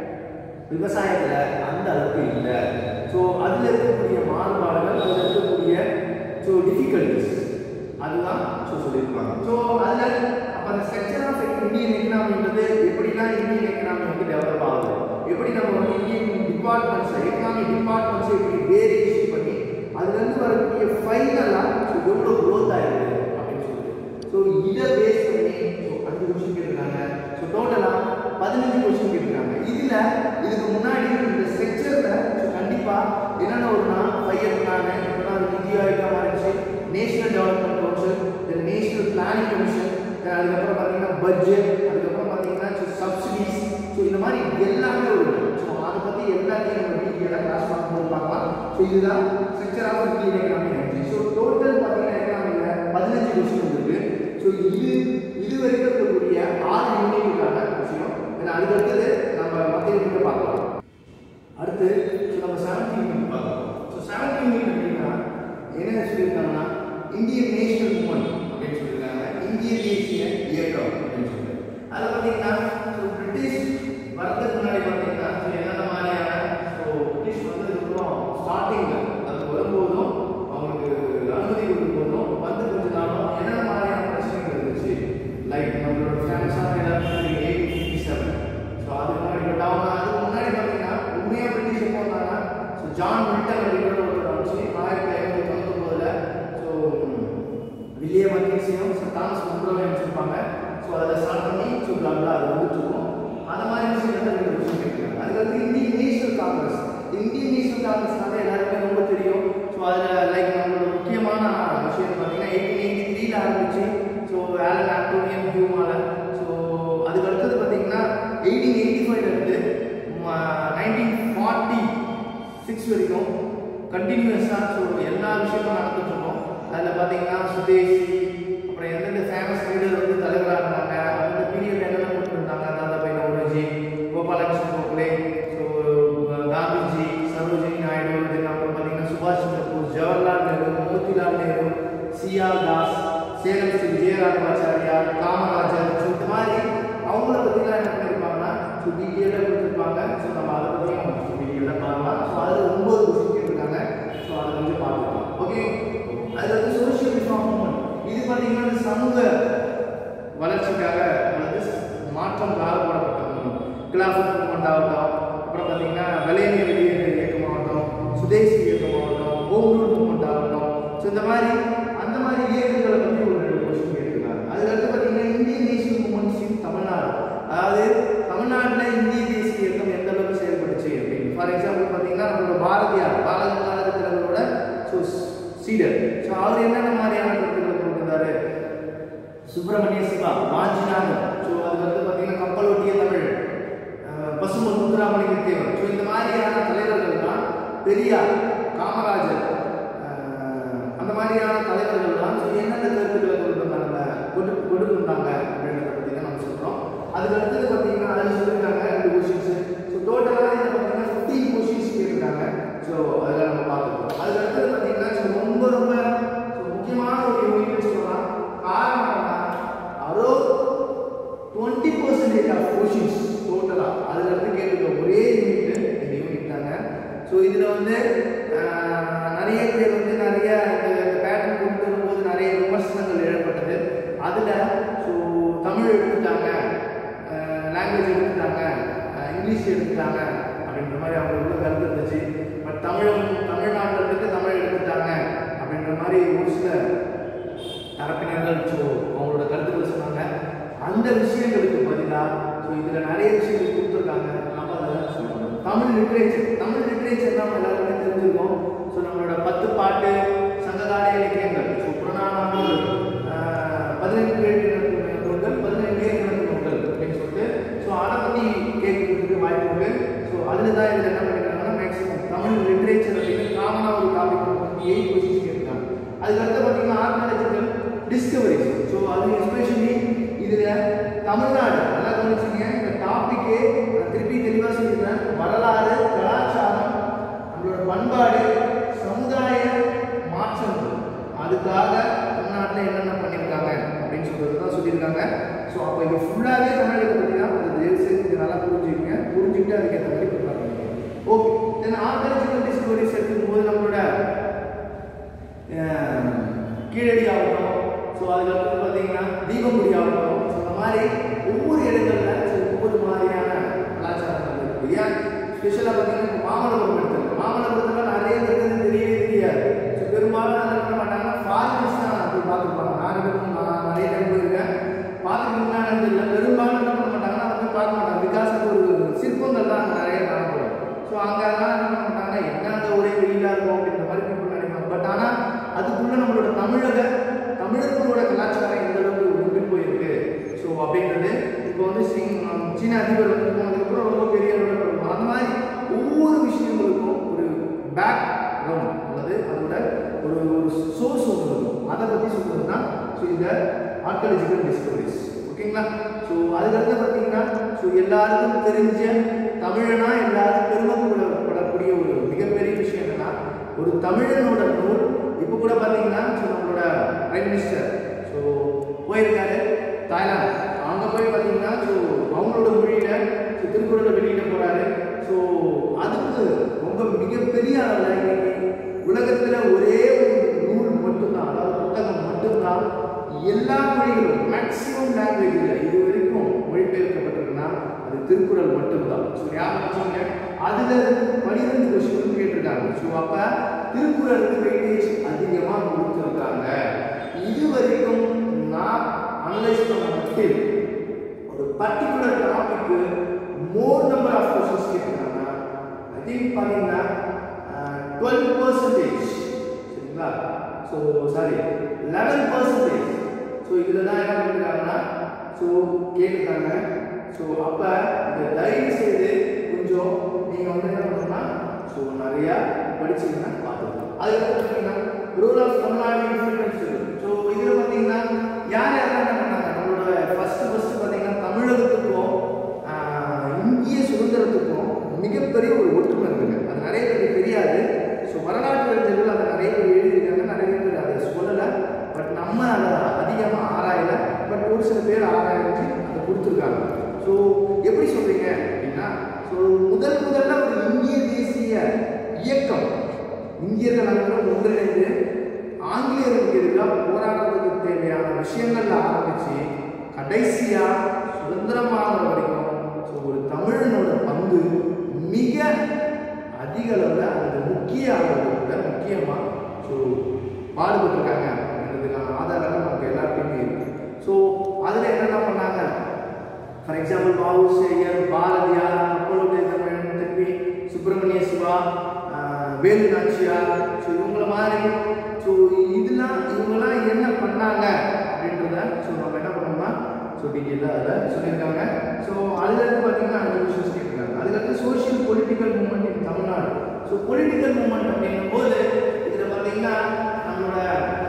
Speaker 1: விவசாயத்தில் அந்த அளவுக்கு இல்லை ஸோ அதில் இருக்கக்கூடிய மாறுபாடுகள் அதில் இருக்கக்கூடிய ஸோ டிஃபிகல்டிஸ் அதுதான் ஸோ சொல்லியிருப்பாங்க ஸோ அதில் அப்போ அந்த ஸ்ட்ரக்சர் ஆஃப் இந்தியன் எக்கனாமின்றது எப்படிலாம் இந்தியன் எக்கனாமி வந்து டெவலப் ஆகுது எப்படி நம்ம வந்து இந்தியன் டிபார்ட்மெண்ட்ஸ் எக்கனாமி டிபார்ட்மெண்ட்ஸ் எப்படி வேரியேஷன் பண்ணி அதுலேருந்து வரக்கூடிய ஃபைனலாக ஸோ எவ்வளோ க்ரோத் ஆயிருக்கு அப்படின்னு சொல்லிட்டு ஸோ இதை பேஸ் பண்ணி ஸோ அஞ்சு கொஸ்டின் கேட்டிருக்காங்க ஸோ டோட்டலாக பதினஞ்சு கொஸ்டின் கேட்டிருக்காங்க இதில் இதுக்கு முன்னாடி இந்த ஸ்ட்ரக்சரில் ஸோ கண்டிப்பாக என்னென்ன ஒருனா ஃபைவ் இயர் பிளான் இப்போலாம் அது நிதி ஆயோகா மாறிடுச்சு national development council then national planning commission அதுக்கப்புறம் பார்த்தீங்கன்னா பட்ஜெட் அதுக்கப்புறம் பார்த்தீங்கன்னா சப்சிடிஸ் ஸோ இந்த மாதிரி எல்லாமே வருது ஸோ அதை பற்றி எல்லாத்தையும் நம்ம டீட்டெயிலாக கிளாஸ் பார்க்கும்போது பார்க்கலாம் ஸோ இதுதான் structure of Indian economy energy so total பார்த்தீங்கன்னா எக்கனாமியில் பதினஞ்சு கொஸ்டின் இருக்கு ஸோ இது இது வரைக்கும் இருக்கக்கூடிய ஆறு யூனிட்டுக்கான விஷயம் ஏன்னா அதுக்கு அடுத்தது நம்ம மற்ற யூனிட்டை பார்க்கலாம் அடுத்து ஸோ நம்ம செவன்த் யூனிட் பார்க்கலாம் ஸோ செவன்த் யூனிட் அப்படின்னா என்ன சொல்லியிருக்காங்கன்னா இந்தியன் நேஷனல் மூமெண்ட் அப்படின்னு சொல்லியிருக்காங்க இந்திய தேசிய இயக்கம் அப்படின்னு சொல்லிட்டு அதில் பார்த்தீங்கன்னா ஸோ பிரிட்டிஷ் வரதுக்கு முன்னாடி பார்த்தீங்கன்னா ஸோ என்னென்ன மாதிரியான ஸோ பிரிட்டிஷ் வந்ததுக்கப்புறம் ஸ்டார்டிங்கில் அது வரும்போதும் அவங்களுக்கு அனுமதி கொடுக்கும்போதும் வந்து கொஞ்ச நாளும் என்னென்ன மாதிரியான பிரச்சனைகள் இருந்துச்சு லைக் நம்மளோட ஃபேமஸான எல்லாருமே எயிட்டீன் ஃபிஃப்டி செவன் ஸோ அதுக்கு முன்னாடி பட் அவங்க அதுக்கு முன்னாடி பார்த்தீங்கன்னா உண்மையாக பிரிட்டிஷ் எப்போ வந்தாங்கன்னா ஸோ ஜான் மில்டன் அப்படிங்கிற ஒருத்தர் வந்துச்சு ஆயிரத்தி ஐநூற்றி தொண்ணூத்தொம்பதுல ஸோ வில்லியம் மக்கேசியும் ஸோ தாமஸ் முன்ரோவை அமைச்சிருப்பாங்க ஸோ அதில் ஸ்டார்ட் பண்ணி ஸோ பிளாப்லா அது வந்துட்டு இருக்கும் அந்த மாதிரி விஷயத்தை ரெண்டு விஷயம் கேட்குறாங்க அதுக்கடுத்து Indian National Congress Indian National காங்கிரஸ்னால எல்லாருக்குமே ரொம்ப தெரியும் ஸோ அதில் லைக் நம்மளோட முக்கியமான விஷயம் பார்த்தீங்கன்னா எயிட்டீன் எயிட்டி த்ரீல ஆரம்பிச்சு ஸோ ஆலன் ஆண்டோனியன் ஹியூமால ஸோ அதுக்கு அடுத்தது பார்த்தீங்கன்னா எயிட்டீன் எயிட்டி ஃபைவ்ல இருந்து நைன்டீன் ஃபார்ட்டி சிக்ஸ் வரைக்கும் கண்டினியூஸாக ஸோ எல்லா விஷயமும் நடந்துட்டு இருக்கோம் அதில் பார்த்தீங்கன்னா சுதேசி அப்புறம் எந்தெந்த ஃபேமஸ் லீடர் வந்து தலைவராக இருந்தாங்க அந்த பீரியட் என்னென்ன கொடுத்துருந்தாங்க தாதாபாய் நவரோஜி கோபாலகிருஷ்ண கோகலே ஸோ காந்திஜி சரோஜினி நாயுடு தென் அப்புறம் பார்த்தீங்கன்னா சுபாஷ் சந்திர போஸ் ஜவஹர்லால் நேரு மோதிலால் நேரு சிஆர் தாஸ் சேலம் ஸ்ரீ விஜயராகவாச்சாரியா காமராஜர் ஸோ இந்த மாதிரி அவங்கள பற்றிலாம் என்ன பண்ணியிருப்பாங்கன்னா ஸோ டீட்டெயிலாக கொடுத்துருப்பாங்க ஸோ நம்ம அதை பற்றியும் டீட்டெயிலாக பார்க்கலாம் ஸோ அதில் ஒன்பது கொஸ்டின் கேட்டிருக்காங்க ஸோ அதை கொஞ்சம் பார்த்துக்கலாம் ஓகே அது வந்து சோஷியல் ரிஃபார்ம் மூமெண்ட் இது பார்த்தீங்கன்னா இந்த சமூக வளர்ச்சிக்காக அல்லது மாற்றம்காக போடப்பட்ட மூமெண்ட் கிலாஃபத் மூமெண்ட் ஆகட்டும் அப்புறம் பார்த்தீங்கன்னா வெள்ளையனி வெளியேறு இயக்கமாகட்டும் சுதேசி இயக்கமாகட்டும் ஹோம் ரூல் மூமெண்ட் ஆகட்டும் ஸோ இந்த மாதிரி அந்த மாதிரி இயக்கங்களை பற்றி ஒரு ரெண்டு கொஸ்டின் கேட்டிருக்காங்க அதுக்கடுத்து பார்த்தீங்கன்னா Indian national movements in Tamil Nadu அதாவது தமிழ்நாட்டில் இந்திய தேசிய இயக்கம் எந்த அளவுக்கு செயல்பட்டுச்சு அப்படின்னு ஃபார் எக்ஸாம்பிள் பார்த்தீங்கன்னா நம்மளோட பாரதியார் பாலகங்காதர திலகரோட ஸோ சீடர் ஸோ அவர் என்னென்ன மாதிரியான கருத்துக்களை கொண்டு வந்தாரு சுப்பிரமணிய சிவா வாஞ்சிநாதன் ஸோ அது வந்து பார்த்தீங்கன்னா கப்பலோட்டிய தமிழ் அஹ், பசும்பொன் முத்துராமலிங்க தேவர் ஸோ இந்த மாதிரியான தலைவர்கள் தான் பெரியார் காமராஜர் அஹ், அந்த மாதிரியான தலைவர்கள் தான் ஸோ என்னென்ன கருத்துக்களை கொண்டு வந்தாங்க கொண்டு கொண்டு வந்தாங்க அப்படின்றத பற்றி தான் நம்ம சொல்கிறோம் அதுக்கு அடுத்தது பார்த்தீங்கன்னா அதில் சொல்லியிருக்காங்க ரெண்டு கொஷின்ஸ் ஸோ டோட்டலாக இதில் பார்த்தீங்கன்னா ஃபிஃப்டீன் கொஷின்ஸ் கேட்டிருக்காங்க ஸோ அதில் நம்ம பார்த்துக்கணும் அதுக்கு அடுத்தது பார்த்தீங்கன்னா so ரொம்ப ரொம்ப so முக்கியமான ஒரு யூனிட் சொல்லலாம் காரணம் என்ன? அரோ டுவெண்ட்டி பர்சன்டேஜ் ஆஃப் கொஷின்ஸ் டோட்டலாக அதில் இருந்து கேட்டுக்க ஒரே யூனிட் இந்த யூனிட் தாங்க ஸோ இதில் வந்து ஆஹ், நிறைய பேர் வந்து நிறைய இந்த பேட்டர்ன் கொண்டு வரும்போது நிறைய விமர்சனங்கள் எழுப்பட்டது அதில் ஸோ தமிழ் எடுத்துட்டாங்க லாங்குவேஜ் எடுத்துட்டாங்க ஆஹ், இங்கிலீஷ் எடுத்துட்டாங்க அப்படின்ற மாதிரி அவங்களுக்குள்ள கருத்து இருந்துச்சு பட் தமிழ் தமிழ்நாட்டில் இருந்துட்டு தமிழ் எடுத்துட்டாங்க அப்படின்ற மாதிரி ஒரு சில தரப்பினர்கள் ஸோ அவங்களோட கருத்துக்களை சொன்னாங்க அந்த விஷயங்களுக்கு பதிலாக ஸோ இதில் நிறைய விஷயங்கள் கொடுத்துருக்காங்க நம்ம அதை சொல்லணும் தமிழ் லிட்ரேச்சர் தமிழ் லிட்ரேச்சர் நம்ம எல்லாருமே தெரிஞ்சிருக்கோம் ஸோ நம்மளோட பத்து பாட்டு சங்ககால இலக்கியங்கள் ஸோ புறநானூறு ஆஹ், பதினெட்டு எழுதின நூல்கள் பதினெட்டு எழுதின நூல்கள் அப்படின்னு சொல்லிட்டு ஸோ அதை பற்றி கேட்கறதுக்கு வாய்ப்பு உண்டு ஸோ அதில் தான் இதில் என்ன பண்ணிருக்காங்கன்னா மேக்ஸிமம் தமிழ் லிட்ரேச்சர் அப்படின்னு காமனாக ஒரு டாபிக் வந்து எயிட் கொஸ்டின்ஸ் கேட்டிருக்காங்க அதுக்கடுத்து பார்த்தீங்கன்னா ஆர்காலஜிக்கல் டிஸ்கவரிஸ் ஸோ அது எஸ்பெஷலி இதில் தமிழ்நாடு நல்லா கவனிச்சிங்க இந்த டாப்பிக்கே நான் திருப்பி தெளிவாக சொல்லியிருக்கேன் வரலாறு கலாச்சாரம் நம்மளோட பண்பாடு சமுதாய மாற்றங்கள் அதுக்காக தமிழ்நாட்டில் என்னென்ன பண்ணியிருக்காங்க அப்படின்னு சொல்றது தான் சொல்லியிருக்காங்க ஸோ அப்போ இது ஃபுல்லாகவே தமிழகத்தை பற்றி தான் அது தயவு செய்து கொஞ்சம் நல்லா புரிஞ்சுக்கங்க புரிஞ்சுக்கிட்டு அதுக்கேற்ற மாதிரி ப்ரிப்பேர் பண்ணிக்கோங்க ஓகே தென் ஆர்காலஜிக்கல் டிஸ்கவரிஸ் எடுக்கும்போது நம்மளோட அஹ், கீழடி ஆகட்டும் ஸோ அதுக்கப்புறம் பார்த்தீங்கன்னா தீபமுடி ஆகட்டும் ஸோ இந்த மாதிரி ஒவ்வொரு இடங்கள்ல ஸோ ஒவ்வொரு மாதிரியான கலாச்சாரங்கள் இருக்கு ஏன் ஸ்பெஷலாக பார்த்தீங்கன்னா இப்போ மாமல்லபுரம் எடுத்துக்கலாம் மாமல்லபுரத்தில் நிறைய பேருக்கு தெரியவே தெரியாது ஸோ பெரும்பாலும் என்ன பண்ண மாட்டாங்கன்னா ஃபாரினர்ஸ் தான் போய் பார்த்துருப்பாங்க நான் இருக்கும் நான் நிறைய டைம் போயிருக்கேன் பார்த்துருக்கீங்களான்னு தெரியல பெரும்பாலும் என்ன பண்ண மாட்டாங்கன்னா அதை போய் பார்க்க மாட்டாங்க பிகாஸ் அது ஒரு சிற்பங்கள் தான் அங்கே நிறைய காணப்படும் ஸோ அங்கே அதெல்லாம் என்ன பண்ண மாட்டாங்கன்னா என்ன அந்த ஒரே வெயிலாக இருக்கும் அப்படின்ற மாதிரி people நினைப்பாங்க பட் ஆனால் அதுக்குள்ள நம்மளோட தமிழக தமிழர்களோட கலாச்சாரம் எந்த அளவுக்கு ஒன்றி போயிருக்கு ஸோ அப்படின்றது இப்போ வந்து சிங் சீன அதிபர் வந்து போனதுக்கப்புறம் ரொம்ப பெரிய அளவில் இருக்கும் அந்த மாதிரி ஒவ்வொரு விஷயங்களுக்கும் ஒரு பேக் கிரவுண்ட் அல்லது அதோட ஒரு ஒரு சோர்ஸ் ஒன்று இருக்கும் அதை பற்றி சொல்றது தான் ஸோ இந்த ஆர்காலஜிக்கல் டிஸ்கவரிஸ் ஓகேங்களா ஸோ அதுக்கடுத்து பார்த்தீங்கன்னா ஸோ எல்லாருக்கும் தெரிஞ்ச தமிழனா எல்லாரும் பெருமைப்படக்கூடிய ஒரு மிகப்பெரிய விஷயம் என்னன்னா ஒரு தமிழனோட நூல் இப்போ கூட பார்த்தீங்கன்னா ஸோ நம்மளோட பிரைம் மினிஸ்டர் ஸோ போயிருக்காரு தாய்லாந்து அங்கே போய் பார்த்தீங்கன்னா ஸோ அவங்களோட மொழியில ஸோ திருக்குறளை வெளியிட போறாரு ஸோ அதுக்கு ரொம்ப மிகப்பெரிய அளவில் இன்னைக்கு உலகத்தில் ஒரே ஒரு நூல் மட்டும்தான் அதாவது புத்தகம் மட்டும்தான் எல்லா மொழிகளும் மேக்சிமம் லாங்குவேஜில் இது வரைக்கும் மொழிபெயர்க்கப்பட்டிருக்குன்னா அது திருக்குறள் மட்டும்தான் ஸோ ஞாபகம் வச்சுக்கோங்க அதுல இருந்து பனிரெண்டு கொஸ்டின் கேட்டிருக்காங்க ஸோ அப்ப திருக்குறளுக்கு வெயிட்டேஜ் அதிகமாக கொடுத்துருக்காங்க இது வரைக்கும் நான் அனலைஸ் பண்ண மட்டும் ஒரு particular topic more number of questions கேட்டிருக்காங்க ஐ திங்க் பார்த்தீங்கன்னா டுவெல் பர்சன்டேஜ் சரிங்களா so sorry eleven percentage so இதில் தான் என்ன பண்ணிருக்காங்கன்னா ஸோ கேட்டிருக்காங்க ஸோ அப்போ இதை தயவு செய்து கொஞ்சம் நீங்கள் வந்து என்ன பண்ணணும்னா ஸோ நிறையா படிச்சீங்கன்னா பார்த்துக்கலாம் அதுக்கப்புறம் பார்த்தீங்கன்னா rule of Tamil Nadu influence so இதில் பார்த்தீங்கன்னா யார் யாரெல்லாம் என்ன பண்ணாங்க நம்மளோட ஃபர்ஸ்ட் ஃபர்ஸ்ட் பார்த்தீங்கன்னா தமிழகத்துக்கும் ஆஹ், இந்திய சுதந்திரத்துக்கும் மிகப்பெரிய ஒரு ஒற்றுமை இருக்குங்க அது நிறைய பேருக்கு தெரியாது ஸோ வரலாற்று அறிஞர்கள் அதை நிறைய பேர் எழுதியிருக்காங்க நிறைய பேர் அதை சொல்லலை பட் நம்ம அதை அதிகமாக ஆராயலை பட் ஒரு சில பேர் ஆராய்ச்சி அதை கொடுத்துருக்காங்க ஸோ எப்படி சொல்றீங்க அப்படின்னா ஸோ முதல் முதல்ல ஒரு இந்திய தேசிய இயக்கம் இந்தியர்கள் அனைவரும் ஒன்றிணைந்து ஆங்கிலேயர்களுக்கு எதிராக போராடுறதுக்கு தேவையான விஷயங்கள்ல ஆரம்பிச்சு கடைசியா சுதந்திரமாகிற வரைக்கும் ஸோ ஒரு தமிழனோட பங்கு மிக அதிக அளவில் அது முக்கிய அளவில் முக்கியமாக ஸோ பாடுபட்டிருக்காங்க அப்படின்றதுக்கான ஆதாரங்கள் நமக்கு எல்லாருக்குமே இருக்கு ஸோ அதில் என்னென்ன பண்ணாங்க ஃபார் எக்ஸாம்பிள் பாபு சேகர் பாரதியார் அப்போலோடைய தமிழன் திருப்பி சுப்பிரமணிய சிவா ஆஹ், வேலு நாச்சியார் ஸோ இவங்கள மாதிரி ஸோ இதெல்லாம் இவங்கெல்லாம் என்ன பண்ணாங்க அப்படின்றத ஸோ நம்ம என்ன பண்ணோம்னா ஸோ டீட்டெயிலாக அதில் சொல்லியிருக்காங்க ஸோ அதுலேருந்து பார்த்தீங்கன்னா அஞ்சு விஷயம் கேட்டிருக்காங்க அதுக்கடுத்து social political movement in Tamil Nadu so political movement அப்படிங்கும் போது இதில் பார்த்தீங்கன்னா நம்மளோட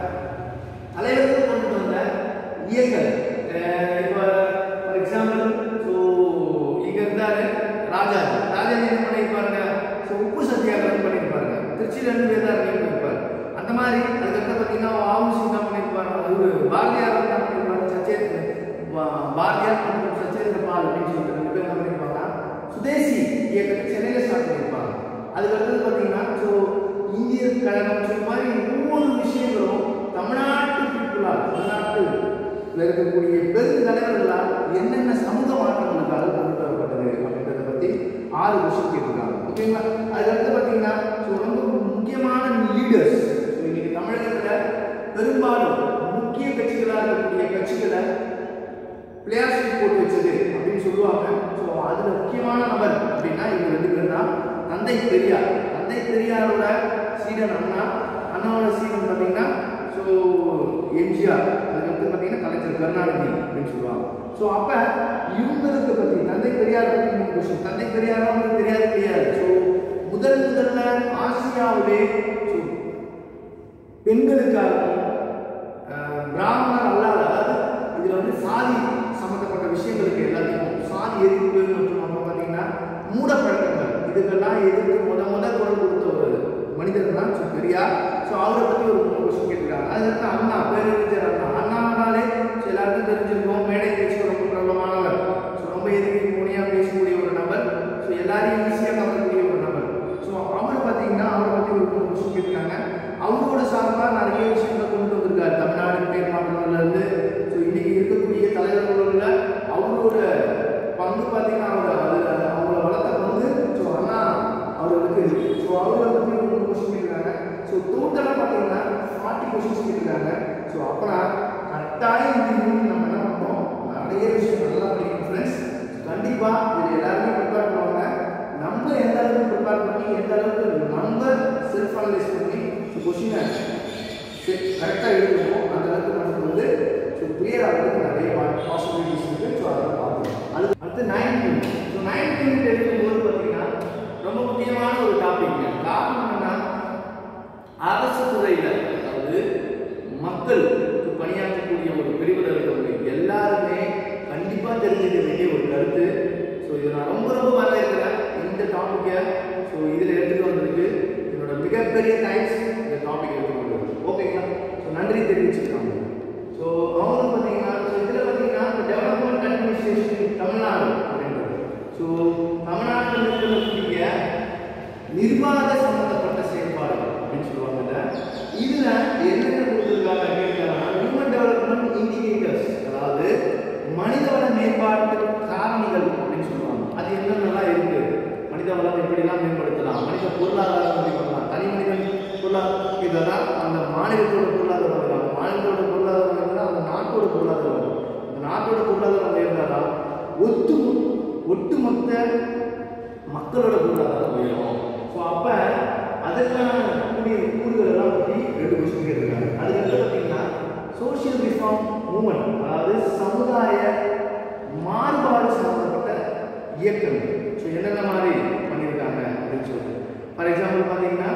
Speaker 1: தலைவர்கள் கொண்டு வந்த இயக்கல் அஹ் இப்போ ஃபார் எக்ஸாம்பிள் ஸோ இங்கே இருந்தாரு ராஜாஜி ராஜாஜி என்ன பண்ணியிருப்பாருங்க ஸோ உப்பு சத்தியாகிரகம் பண்ணியிருப்பாருங்க திருச்சியில இருந்து வேதாரண்யம் பண்ணியிருப்பாரு அந்த மாதிரி அதுக்கப்புறம் பார்த்தீங்கன்னா ஆவுசி என்ன பண்ணியிருப்பாரு இவரு பாரதியார் என்ன பண்ணியிருப்பாரு சச்சேந்திர பா- பாரதியார் மற்றும் சச்சேந்திர பால் அப்படின்னு சொல்லிட்டு ரெண்டு பேர் என்ன பண்ணியிருப்பாங்க சுதேசி இயக்கத்தை சென்னையில் ஸ்டார்ட் பண்ணியிருப்பாங்க அதுக்கடுத்தது பார்த்தீங்கன்னா ஸோ இந்திய கழகம் ஸோ இந்த மாதிரி ஒவ்வொரு விஷயங்களும் தமிழ்நாட்டு பீப்புளால் தமிழ்நாட்டில் இருக்கக்கூடிய பெருந்தலைவர்களால் என்னென்ன சமூக மாற்றங்களுக்காக கொண்டு வரப்பட்டது அப்படின்றத பற்றி ஆறு விஷயம் கேட்டிருக்காங்க ஓகேங்களா அதுக்கடுத்து பார்த்தீங்கன்னா ஸோ ரொம்ப முக்கியமான லீடர்ஸ் ஸோ இன்னைக்கு தமிழகத்தில் பெரும்பாலும் முக்கிய கட்சிகளாக இருக்கக்கூடிய கட்சிகளை பிளேயர்ஸ் போட்டு வச்சது அப்படின்னு சொல்லுவாங்க ஸோ அதில் முக்கியமான நபர் அப்படின்னா இவங்க ரெண்டு பேர் தான் தந்தை பெரியார் தந்தை பெரியாரோட சீடன் அண்ணா அண்ணாவோட சீடன் பார்த்தீங்கன்னா ஸோ எம்ஜிஆர் அதுக்கடுத்து பார்த்தீங்கன்னா கலைஞர் கருணாநிதி அப்படின்னு சொல்லுவாங்க ஸோ அப்போ இவங்களுக்கு பற்றி தந்தை பெரியார் பற்றி மூணு கொஸ்டின் தந்தை பெரியார் அவங்களுக்கு தெரியாது தெரியாது ஸோ முதல் முதல்ல ஆசியாவிலே ஸோ பெண்களுக்காகவும் அஹ், பிராமணர் அல்லாத அதாவது இதில் வந்து சாதி சம்மந்தப்பட்ட விஷயங்களுக்கு எல்லாத்தையும் சாதி எதிர்ப்பு மற்றும் அப்புறம் பார்த்தீங்கன்னா மூட பழக்கங்கள் இதுக்கெல்லாம் எதிர்த்து முத முத குரல் கொடுத்த ஒரு மனிதர் தான் ஸோ பெரியார் ஸோ அவரை பற்றி ஒரு மூணு கொஸ்டின் கேட்டுருக்காங்க அதுக்கு அண்ணா பேரறிஞர் அண்ணா அண்ணானாலே ஸோ எல்லாருக்கும் தெரிஞ்சிருக்கோம் மேடை பேச்சு ரொம்ப பிரபலமானவர் ஸோ ரொம்ப எதிர்ப்பு மொழியாக பேசக்கூடிய ஒரு நபர் ஸோ எல்லாரையும் ஈஸியாக கவரக்கூடிய ஒரு நபர் ஸோ அவர் பார்த்தீங்கன்னா அவரை பற்றி ஒரு மூணு கொஸ்டின் கேட்டிருக்காங்க அவரோட சார்பாக நிறைய விஷயங்களை கொண்டு வந்திருக்காரு தமிழ்நாடு பேர் மாற்றம்ல இருந்து ஸோ இன்னைக்கு இருக்கக்கூடிய தலைவர்களோட அவரோட பங்கு பார்த்தீங்கன்னா அவர் அது அவங்கள வளர்த்த பங்கு ஸோ அண்ணா அவர்களுக்கு இருக்கு ஸோ அவரை பற்றி ஒரு மூணு கொஸ்டின் கேட்டிருக்காங்க ஸோ டோட்டலாக பார்த்தீங்கன்னா ஃபார்ட்டி கொஸ்டின்ஸ் கேட்டிருக்காங்க ஸோ அப்புறம் கட்டாயம் இந்த யூனிட் நம்ம என்ன பண்ணோம் நிறைய விஷயம் நல்லா படிக்கணும் ஃப்ரெண்ட்ஸ் கண்டிப்பாக இது எல்லாருமே ப்ரிப்பேர் பண்ணுவாங்க நம்ம எந்த அளவுக்கு ப்ரிப்பேர் பண்ணி எந்த அளவுக்கு நம்ம செல்ஃப் அனலைஸ் பண்ணி கொஷினை கரெக்டாக எழுதுவோம் அந்த அளவுக்கு நமக்கு வந்து ஸோ கிளியர் ஆகிறதுக்கு நிறைய பாசிபிலிட்டிஸ் இருக்குது ஸோ அதை பார்த்துக்கலாம் அது அடுத்து ninth unit so ninth unit எடுக்கும்போது பார்த்தீங்கன்னா ரொம்ப முக்கியமான ஒரு டாபிக் டாபிக் என்னன்னா அரசு துறையில் அதாவது மக்களுக்கு பணியாற்றக்கூடிய ஒரு பிரிவில் இருக்கவங்க எல்லாருமே கண்டிப்பாக தெரிஞ்சுக்க வேண்டிய ஒரு கருத்து ஸோ இதை நான் ரொம்ப ரொம்ப வரவேற்கிறேன் இந்த டாப்பிக்கை ஸோ இதில் எடுத்துகிட்டு வந்ததுக்கு என்னோட மிகப்பெரிய தேங்க்ஸ் இந்த டாபிக் எடுத்துகிட்டு வந்தது ஓகேங்களா ஸோ நன்றி தெரிவிச்சிருக்காங்க ஸோ அவங்க பார்த்தீங்கன்னா ஸோ இதில் பார்த்தீங்கன்னா இப்போ டெவலப்மெண்ட் அட்மினிஸ்ட்ரேஷன் தமிழ்நாடு அப்படின்றது ஸோ தமிழ்நாட்டில் இருக்கக்கூடிய நிர்வாக சம்பந்தப்பட்ட செயல்பாடுகள் அப்படின்னு சொல்லுவாங்கல்ல இதுல என்னென்ன கொடுத்துருக்காங்க கேட்கலாம் ஹியூமன் டெவலப்மெண்ட் இண்டிகேட்டர்ஸ் அதாவது மனிதவள மேம்பாட்டு காரணிகள் அப்படின்னு சொல்லுவாங்க அது என்னென்னலாம் இருக்கு மனித வளம் எப்படிலாம் மேம்படுத்தலாம் மனித பொருளாதாரம் எப்படி பண்ணலாம் தனி மனிதன் பொருளாதாரம் இதெல்லாம் அந்த மாநிலத்தோட பொருளாதாரம் வரும். அந்த மாநிலத்தோட பொருளாதாரம் இருந்தால் அந்த நாட்டோட பொருளாதாரம் வரும். அந்த நாட்டோட பொருளாதாரம் இருந்தால் ஒட்டு ஒட்டுமொத்த மக்களோட பொருளாதாரம் உயரும் ஸோ அப்போ அதற்கான கூடிய கூறுகள் எல்லாம் பற்றி ரெண்டு கொஸ்டின் கேட்டிருக்காங்க அதுக்கடுத்து பார்த்தீங்கன்னா சோஷியல் ரிஃபார்ம் மூமெண்ட் அதாவது சமுதாய மாறுபாடு சம்பந்தப்பட்ட இயக்கங்கள் ஸோ என்னென்ன மாதிரி பண்ணியிருக்காங்க அப்படின்னு சொல்லிட்டு ஃபார் எக்ஸாம்பிள் பார்த்தீங்கன்னா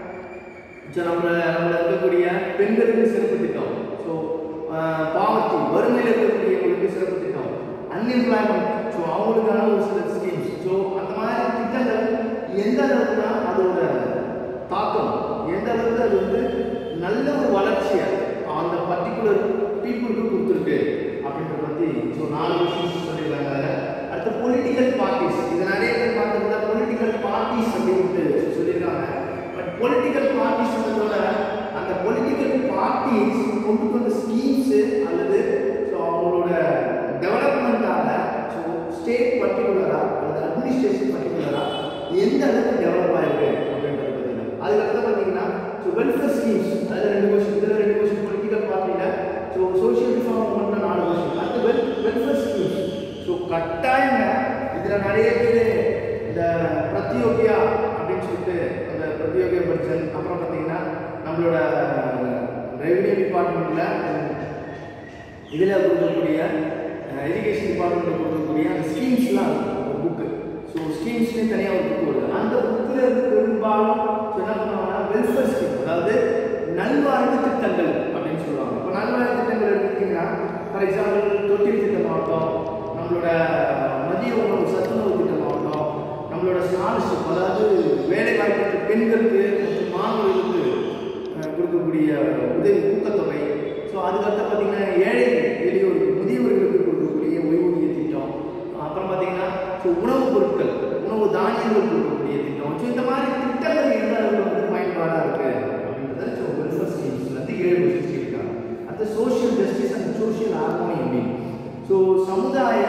Speaker 1: ஸோ நம்மள நம்மள இருக்கக்கூடிய பெண்களுக்கு சிறப்பு திட்டம் ஸோ பாவர்ட்டி வறுமையில் இருக்கக்கூடியவங்களுக்கு சிறப்பு திட்டம் அன்எம்ப்ளாய்மெண்ட் ஸோ அவங்களுக்கான ஒரு சில ஸ்கீம்ஸ் ஸோ அந்த மாதிரி திட்டங்கள் எந்த அளவுக்கு தான் அதோட தாக்கம் எந்த அளவுக்கு அது வந்து நல்ல ஒரு வளர்ச்சியை அந்த பர்டிகுலர் பீப்புளுக்கு கொடுத்துருக்கு அப்படின்றத பற்றி ஸோ நாலு விஷயம் சொல்லியிருக்காங்க அதில் அடுத்து பொலிட்டிக்கல் பார்ட்டிஸ் இது நிறைய பேர் பார்த்துருந்தா பொலிட்டிக்கல் பார்ட்டிஸ் அப்படின்ட்டு சொல்லியிருக்காங்க பட் பொலிட்டிக்கல் பார்ட்டிஸ்ன்றதோட அந்த பொலிட்டிக்கல் பார்ட்டிஸ் கொண்டு வந்த ஸ்கீம்ஸு அல்லது ஸோ அவங்களோட டெவலப்மெண்ட்டால ஸோ ஸ்டேட் பர்டிகுலராக அல்லது அட்மினிஸ்ட்ரேஷன் பர்டிகுலராக எந்த அளவுக்கு டெவலப் ஆயிருக்கு அப்படின்றது பற்றின அதுக்கடுத்து பார்த்தீங்கன்னா ஸோ வெல்ஃபேர் ஸ்கீம்ஸ் அதில் ரெண்டு கொஸ்டின் இதில் ரெண்டு கொஸ்டின் பொலிட்டிக்கல் பார்ட்டியில் ஸோ சோஷியல் ரிஃபார்ம் மூமெண்ட்டில் நாலு கொஸ்டின் அடுத்து வெல் வெல்ஃபேர் ஸ்கீம்ஸ் ஸோ கட்டாயங்க இதில் நிறைய பேர் இந்த பிரத்யோகியா அப்படின்னு சொல்லிட்டு அந்த பிரத்யோகிய பரிசன் அப்புறம் பார்த்தீங்கன்னா நம்மளோட ரெவன்யூ டிபார்ட்மெண்ட்டில் இதில் கொடுக்கக்கூடிய எஜுகேஷன் டிபார்ட்மெண்ட்டில் கொடுக்கக்கூடிய அந்த ஸ்கீம்ஸ்லாம் ஒரு புக்கு ஸோ ஸ்கீம்ஸ்னே தனியாக ஒரு புக்கு வருது அந்த புக்கில் இருந்து பெரும்பாலும் ஸோ என்ன பண்ணுவாங்கன்னா வெல்ஃபேர் ஸ்கீம் அதாவது நல்வாழ்வு திட்டங்கள் அப்படின்னு சொல்லுவாங்க இப்போ நல்வாழ்வு திட்டங்கள் எடுத்துக்கிட்டிங்கன்னா ஃபார் எக்ஸாம்பிள் தொட்டில் திட்டமாகட்டும் நம்மளோட மதிய உணவு சத்துணவு திட்டமாகட்டும் நம்மளோட ஸ்காலர்ஷிப் அதாவது வேலை வாய்ப்பு பெண்களுக்கு மற்றும் மாணவர்களுக்கு அஹ், கொடுக்கக்கூடிய உதவி ஊக்கத்தொகை ஸோ அதுக்கடுத்து பார்த்தீங்கன்னா ஏழை எளியோருக்கு முதியவர்களுக்கு கொடுக்கக்கூடிய ஓய்வூதிய திட்டம் அப்புறம் பார்த்தீங்கன்னா ஸோ உணவுப் பொருட்கள் உணவு தானியங்கள் கொடுக்கக்கூடிய திட்டம் ஸோ இந்த மாதிரி திட்டங்கள் எந்த அளவுக்கு வந்து பயன்பாடாக இருக்கு அப்படின்றத ஸோ வெல்ஃபேர் ஸ்கீம்ஸ்ல இருந்து ஏழு விஷயம் இருக்காங்க அடுத்து social justice and social harmony அப்படின்னு ஸோ சமுதாய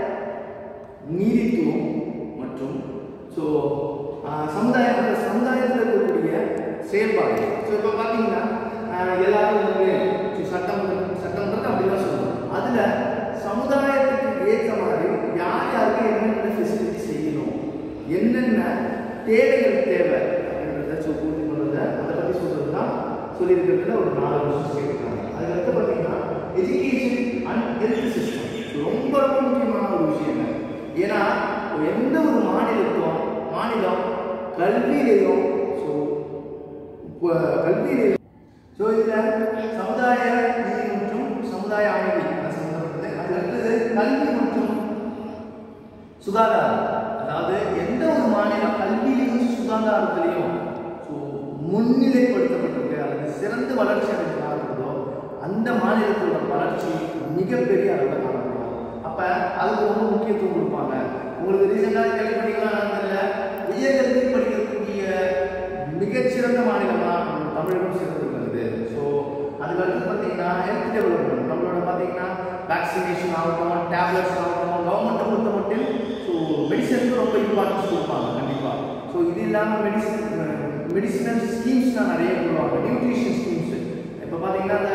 Speaker 1: நீதித்துவம் மற்றும் ஸோ சமுதாயம் அந்த சமுதாயத்தில் இருக்கக்கூடிய செயல்பாடு ஸோ இப்போ பார்த்தீங்கன்னா ஆஹ், எல்லாரும் வந்து so சட்டம் சட்டம்ன்றது அப்படிதான் சொல்லுவோம் அதில் சமுதாயத்துக்கு ஏற்ற மாதிரி யார் யாருக்கு என்னென்ன ஃபெசிலிட்டி செய்யணும் என்னென்ன தேவைகள் தேவை அப்படின்றத ஸோ புரிஞ்சு கொள்வதை அதை பற்றி சொல்கிறது தான் சொல்லியிருக்கிறதுல ஒரு நாலு வருஷம் கேட்குறாங்க அதுக்கடுத்து பார்த்தீங்கன்னா எஜுகேஷன் அண்ட் ஹெல்த் சிஸ்டம் ரொம்ப ரொம்ப முக்கியமான ஒரு விஷயம் ஏன்னா எந்த ஒரு மாநிலத்தும் மாநிலம் கல்வியிலையும் ஸோ கல்வியிலையும் ஸோ இதில் சமுதாய நீதி மற்றும் சமுதாய அமைதி அது சம்பந்தப்பட்டது அது அடுத்தது கல்வி மற்றும் சுகாதாரம் அதாவது எந்த ஒரு மாநிலம் கல்வியிலையும் சுகாதாரத்திலையும் ஸோ முன்னிலைப்படுத்தப்பட்டிருக்கு அல்லது சிறந்த வளர்ச்சி அடைஞ்சதாக இருக்குதோ அந்த மாநிலத்தோட வளர்ச்சி மிகப்பெரிய அளவில் காணப்படும் அப்போ அதுக்கு ரொம்ப முக்கியத்துவம் கொடுப்பாங்க உங்களுக்கு ரீசெண்டாக கேள்விப்பட்டீங்களா தெரியல உயர்கல்வி படிக்கக்கூடிய மிகச்சிறந்த மாநிலமாக நம்ம தமிழகம் சிறந்துள்ளது ஸோ அதுக்கு அடுத்து பார்த்தீங்கன்னா ஹெல்த் டெவலப்மெண்ட் நம்மளோட பார்த்தீங்கன்னா வேக்சினேஷன் ஆகட்டும் டேப்லெட்ஸ் ஆகட்டும் கவர்மெண்ட்டை பொறுத்த மட்டும் ஸோ மெடிசனுக்கு ரொம்ப இம்பார்ட்டன்ஸ் கொடுப்பாங்க கண்டிப்பாக ஸோ இது இல்லாமல் மெடிசன் மெடிசினல் ஸ்கீம்ஸ்லாம் நிறைய கொடுப்பாங்க நியூட்ரிஷன் ஸ்கீம்ஸ் இப்போ பார்த்தீங்கன்னா அந்த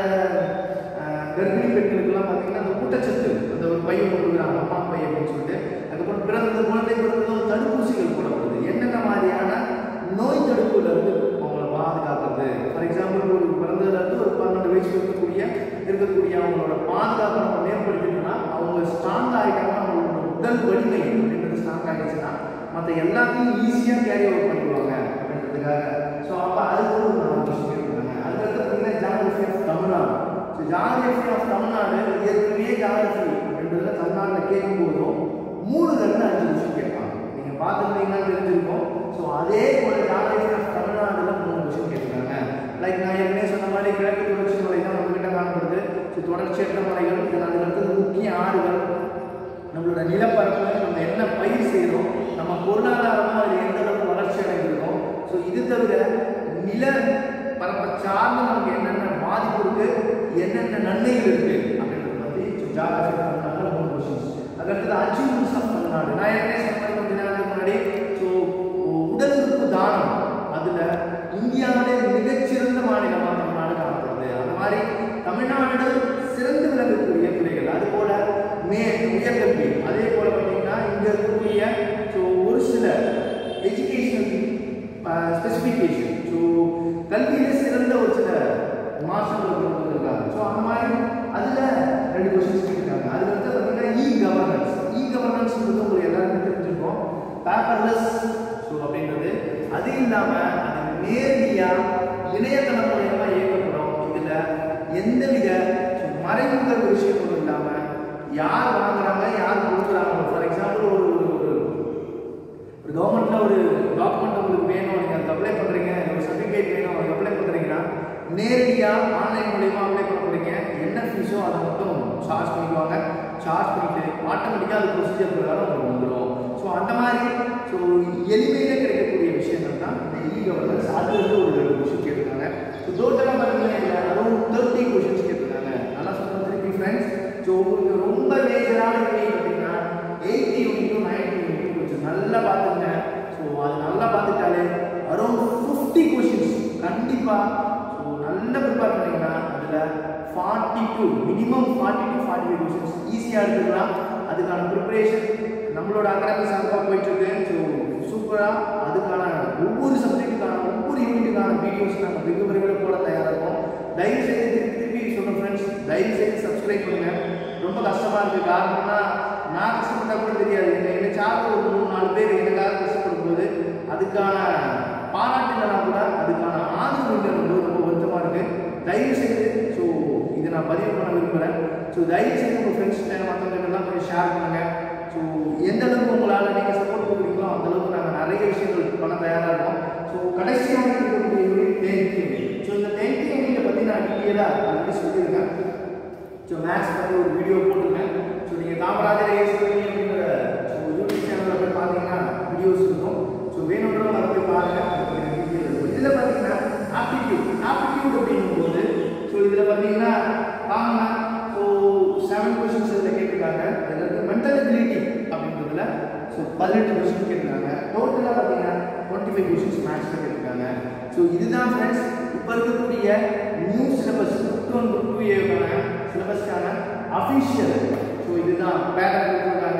Speaker 1: அஹ், கர்ப்பிணி பெண்களுக்கெல்லாம் பார்த்தீங்கன்னா அந்த ஊட்டச்சத்து அந்த ஒரு பையன் கொடுக்குறாங்க அம்மா பை அப்படின்னு சொல்லிட்டு அதுக்கப்புறம் பிறந்த குழந்தை பிறந்ததும் தடுப்பூசிகள் போடப்படுது என்னென்ன மாதிரியான நோய் தடுப்புல இருந்து அவங்கள பாதுகாக்கிறது ஃபார் எக்ஸாம்பிள் ஒரு பிறந்ததுல இருந்து ஒரு பன்னெண்டு வயசு இருக்கக்கூடிய இருக்கக்கூடிய அவங்களோட பாதுகாப்பை நம்ம மேம்படுத்திட்டோம்னா அவங்க ஸ்ட்ராங் ஆகிட்டாங்கன்னா அவங்களோட உடல் வலிமை அப்படின்றது ஸ்ட்ராங் ஆகிடுச்சுன்னா மற்ற எல்லாத்தையும் ஈஸியாக கேரி ஓவர் பண்ணிடுவாங்க அப்படின்றதுக்காக ஸோ அப்போ அதுக்கு ஒரு நாலு விஷயம் இருக்காங்க அதுக்கடுத்து பார்த்தீங்கன்னா geography of Tamil Nadu so geography of Tamil Nadu ஏற்கனவே ஜாகிரபி அப்படின்றதுல தமிழ்நாட்டில் கேட்கும் போதும் மூணு ரெண்டு அஞ்சு விஷயம் கேட்பாங்க நீங்கள் பார்த்துருந்தீங்கன்னா தெரிஞ்சிருக்கும் ஸோ அதே போல ஜாகிரபி ஆஃப் தமிழ்நாடுல மூணு விஷயம் கேட்குறாங்க லைக் நான் ஏற்கனவே சொன்ன மாதிரி கிழக்கு தொடர்ச்சி மலை தான் நம்ம கிட்ட காணப்படுது ஸோ தொடர்ச்சியற்ற மலைகள் இதன் அதுக்கு அடுத்தது முக்கிய ஆறுகள் நம்மளோட நிலப்பரப்பு நம்ம என்ன பயிர் செய்கிறோம் நம்ம பொருளாதாரமும் அதில் எந்த அளவுக்கு வளர்ச்சி அடைந்திருக்கோம் ஸோ இது தவிர நில பரப்பை சார்ந்து நமக்கு என்னென்ன பாதிப்பு இருக்கு என்னென்ன நன்மைகள் இருக்கு அப்படின்றத பற்றி ஸோ ஜாகிரபி தமிழ்நாடு மூணு கொஸ்டின்ஸ் அதுக்கடுத்தது அச்சீவ்மெண்ட்ஸ் ஆஃப் தமிழ்நாடு நான் ஏற்கனவே சொன்ன மாதிரி கொஞ்ச நேரத்துக்கு முன்னாடி ஸோ உடல் உறுப்பு தானம் அதில் இந்தியாவிலே மிகச்சிறந்த மாநிலமாக தமிழ்நாடு காணப்படுது அந்த மாதிரி தமிழ்நாடு சிறந்து விளங்கக்கூடிய துறைகள் அது போல மே உயர்கல்வி அதே போல பார்த்தீங்கன்னா இங்கே இருக்கக்கூடிய ஸோ ஒரு சில எஜுகேஷனல் ஸ்பெசிஃபிகேஷன் ஸோ கல்வியில் சிறந்த ஒரு சில மாற்றங்களை கொண்டு வந்திருக்காங்க ஸோ அந்த மாதிரி அதில் ரெண்டு கொஸ்டின்ஸ் கேட்டிருக்காங்க அதில் வந்து பார்த்தீங்கன்னா இ கவர்னன்ஸ் இ கவர்னன்ஸ் வந்து உங்களுக்கு எல்லாருமே தெரிஞ்சிருக்கும் பேப்பர்லெஸ் ஸோ அப்படின்றது அது இல்லாமல் அது நேரடியாக இணையதளம் மூலயமா இயக்கப்படும் இதில் எந்தவித so, மறைமுக விஷயங்களும் இல்லாமல் யார் வாங்குறாங்க யார் கொடுக்குறாங்க ஃபார் எக்ஸாம்பிள் ஒரு ஒரு ஒரு ஒரு கவர்மெண்ட்ல ஒரு டாக்குமெண்ட் உங்களுக்கு வேணும் நீங்கள் அதுக்கு அப்ளை பண்ணுறீங்க ஒரு சர்டிஃபிகேட் வேணும் அதுக்கு அப்ளை பண்ணுறீங்கன்னா நேரடியாக ஆன்லைன் மூலியமா அப்ளை பண்ண போறீங்க என்ன ஃபீஸோ அதை மட்டும் சார்ஜ் பண்ணிக்குவாங்க சார்ஜ் பண்ணிட்டு ஆட்டோமேட்டிக்காக அது ப்ரொசீஜர் பிரகாரம் உங்களுக்கு வந்துடும் ஸோ அந்த மாதிரி ஸோ எளிமையில கிடைக்கக்கூடிய விஷயங்கள் தான் இந்த இ கவர்னன்ஸ் அது வந்து ஒரு ரெண்டு கொஷின் கேட்டிருக்காங்க ஸோ டோட்டலாக பார்த்தீங்கன்னா அரௌண்ட் தேர்ட்டி கொஷின்ஸ் கேட்டிருக்காங்க நல்லா சொல்கிறேன் திருப்பி ஃப்ரெண்ட்ஸ் ஸோ உங்களுக்கு ரொம்ப மேஜரான யூனிட் பார்த்தீங்கன்னா எயிட்டி யூனிட்டும் நைன்டி யூனிட்டும் கொஞ்சம் நல்லா பார்த்துங்க ஸோ அது நல்லா பார்த்துட்டாலே அரௌண்ட் ஃபிஃப்டி கொஷின்ஸ் கண்டிப்பாக ஸோ நல்லா ப்ரிப்பேர் பண்ணீங்கன்னா அதில் forty two minimum forty to forty five questions ஈஸியாக எடுத்துக்கலாம் அதுக்கான ப்ரிப்பரேஷன் நம்மளோட அகாடமி சார்பாக போயிட்டுருக்கு ஸோ சூப்பராக அதுக்கான ஒவ்வொரு சப்ஜெக்ட்டுக்கான ஒவ்வொரு யூனிட்டுக்கான வீடியோஸ் நாங்கள் வெகு விரைவில் போட தயாராக இருக்கோம் தயவு செய்து திருப்பி திருப்பி சொல்கிறேன் ஃப்ரெண்ட்ஸ் தயவு செய்து சப்ஸ்கிரைப் பண்ணுங்க ரொம்ப கஷ்டமாக இருக்குது காரணம்னா நான் கஷ்டப்பட்டா கூட தெரியாது என்ன என்னை சார்ந்த ஒரு மூணு நாலு பேர் எனக்காக கஷ்டப்படும் போது அதுக்கான பாராட்டுனா கூட அதுக்கான ஆதரவு இல்லைன்னு ரொம்ப வருத்தமாக இருக்குது தயவு செய்து ஸோ இதை நான் பதிவு பண்ண விரும்புகிறேன் ஸோ தயவு செய்து உங்கள் ஃப்ரெண்ட்ஸ்கிட்ட மற்றவங்கெல்லாம் கொஞ்சம் ஷேர் பண்ணுங்கள் ஸோ எந்த அளவுக்கு உங்களால் நீங்கள் சப்போர்ட் கொடுக்குறீங்களோ அந்த அளவுக்கு நாங்கள் நிறைய விஷயங்கள் பண்ண தயாராக இருக்கோம் ஸோ கடைசியாக இருக்கக்கூடிய யூனிட் டென்த் யூனிட் ஸோ இந்த டென்த் யூனிட்டை பற்றி நான் டீட்டெயிலாக ஆல்ரெடி சொல்லியிருக்கேன் ஸோ மேக்ஸ் பற்றி ஒரு வீடியோ போட்டிருக்கேன் ஸோ நீங்கள் காமராஜர் ஏசுவரி அப்படிங்கிற ஸோ யூடியூப் சேனலில் போய் பார்த்தீங்கன்னா வீடியோஸ் இருக்கும் ஸோ வேணுன்றவங்க அதை போய் பாருங்கள் இதில் பார்த்தீங்கன்னா ஆப்டிடியூட் ஆப்டிடியூட் அப்படிங்கும்போது ஸோ இதில் பார்த்தீங்கன்னா காமனா ஸோ செவன் கொஷின்ஸ் இதில் கேட்டிருக்காங்க அதில் இருக்கு மென்டல் எபிலிட்டி அப்படின்றதுல ஸோ பதினெட்டு கொஷின் கேட்டிருக்காங்க டோட்டலாக பார்த்தீங்கன்னா டுவெண்ட்டி ஃபைவ் கொஷின்ஸ் மேக்ஸில் கேட்டிருக்காங்க ஸோ இதுதான் ஃப்ரெண்ட்ஸ் இப்போ இருக்கக்கூடிய new syllabus group one group two ஏக்கான சிலபஸ்க்கான அஃபிஷியல் ஸோ இதுதான் பேட்டர்ன் கொடுத்துருக்காங்க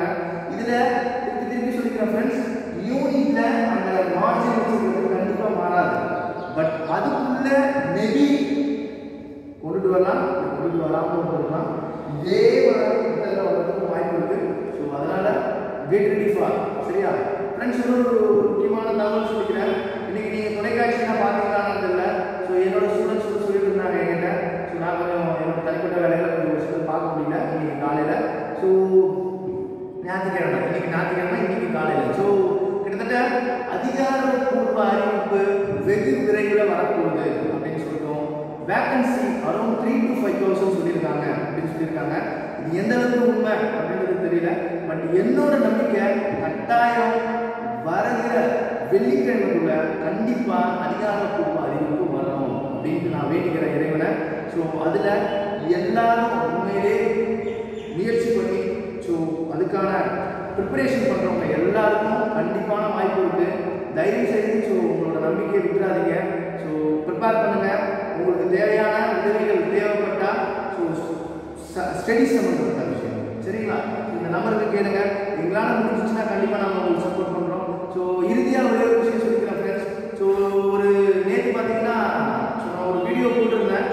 Speaker 1: இதுல திருப்பி திருப்பி சொல்லிக்கிறேன் ஃப்ரெண்ட்ஸ் யூனிட்ல அந்த மார்ஜின் வச்சுக்கிறது கண்டிப்பா மாறாது பட் அதுக்குள்ள மேபி கொண்டுட்டு வரலாம் இல்ல கொண்டுட்டு வராம கொண்டு வரலாம் இதே மெத்தட்ல வர்றதுக்கு வாய்ப்பு இருக்கு ஸோ அதனால கெட் ரெடி ஃபார் சரியா ஃப்ரெண்ட்ஸ் இன்னொரு ஒரு முக்கியமான தகவல் சொல்லிக்கிறேன் இன்னைக்கு நீங்க தொலைக்காட்சியெல்லாம் பார்த்தீங்களான்னு தெரியல ஸோ என்னோட ஸ்டூடெண்ட்ஸ் கூட சொல்லிட்டு இருந்தாங்க என்கிட்ட ஸோ நான் கொஞ்சம் என்னோட தனிப்பட்ட வேலையில கொஞ்சம் ஒரு சிலர் பார்க்க முடியல இன்னைக்கு காலையில ஸோ ஞாயிற்றுக்கிழமை இன்னைக்கு ஞாயிற்றுக்கிழமை இன்னைக்கு காலையில ஸோ கிட்டத்தட்ட அதிகாரப்பூர்வ அறிவிப்பு வெகு விரைவில் வரப்போகுது அப்படின்னு சொல்லிட்டோம் vacancy around three to five thousand சொல்லியிருக்காங்க அப்படின்னு சொல்லியிருக்காங்க இது எந்த அளவுக்கு உண்மை அப்படின்றது தெரியல பட் என்னோட நம்பிக்கை கட்டாயம் வருகிற வெள்ளிக்கிழமைக்குள்ள கண்டிப்பா அதிகாரப்பூர்வ அறிவிப்பு வரணும் அப்படின்ட்டு நான் வேண்டிக்கிறேன் இறைவனை ஸோ அதுல எல்லாரும் உண்மையிலே முயற்சி பண்ணி ஸோ அதுக்கான ப்ரிப்பரேஷன் பண்ணுறவங்க எல்லாருக்கும் கண்டிப்பான வாய்ப்பு இருக்கு தயவு செய்து ஸோ உங்களோட நம்பிக்கையை விட்டுறாதீங்க ஸோ ப்ரிப்பேர் பண்ணுங்க உங்களுக்கு தேவையான உதவிகள் தேவைப்பட்டா ஸோ ஸ்டடி சம்மந்தப்பட்ட விஷயம் சரிங்களா இந்த நம்பருக்கு கேளுங்க எங்களால் முடிஞ்சிச்சுன்னா கண்டிப்பாக நாங்கள் உங்களுக்கு சப்போர்ட் பண்ணுறோம் ஸோ இறுதியாக ஒரே ஒரு விஷயம் சொல்லிக்கிறேன் ஃப்ரெண்ட்ஸ் ஸோ ஒரு நேற்று பார்த்தீங்கன்னா ஸோ நான் ஒரு வீடியோ போட்டிருந்தேன்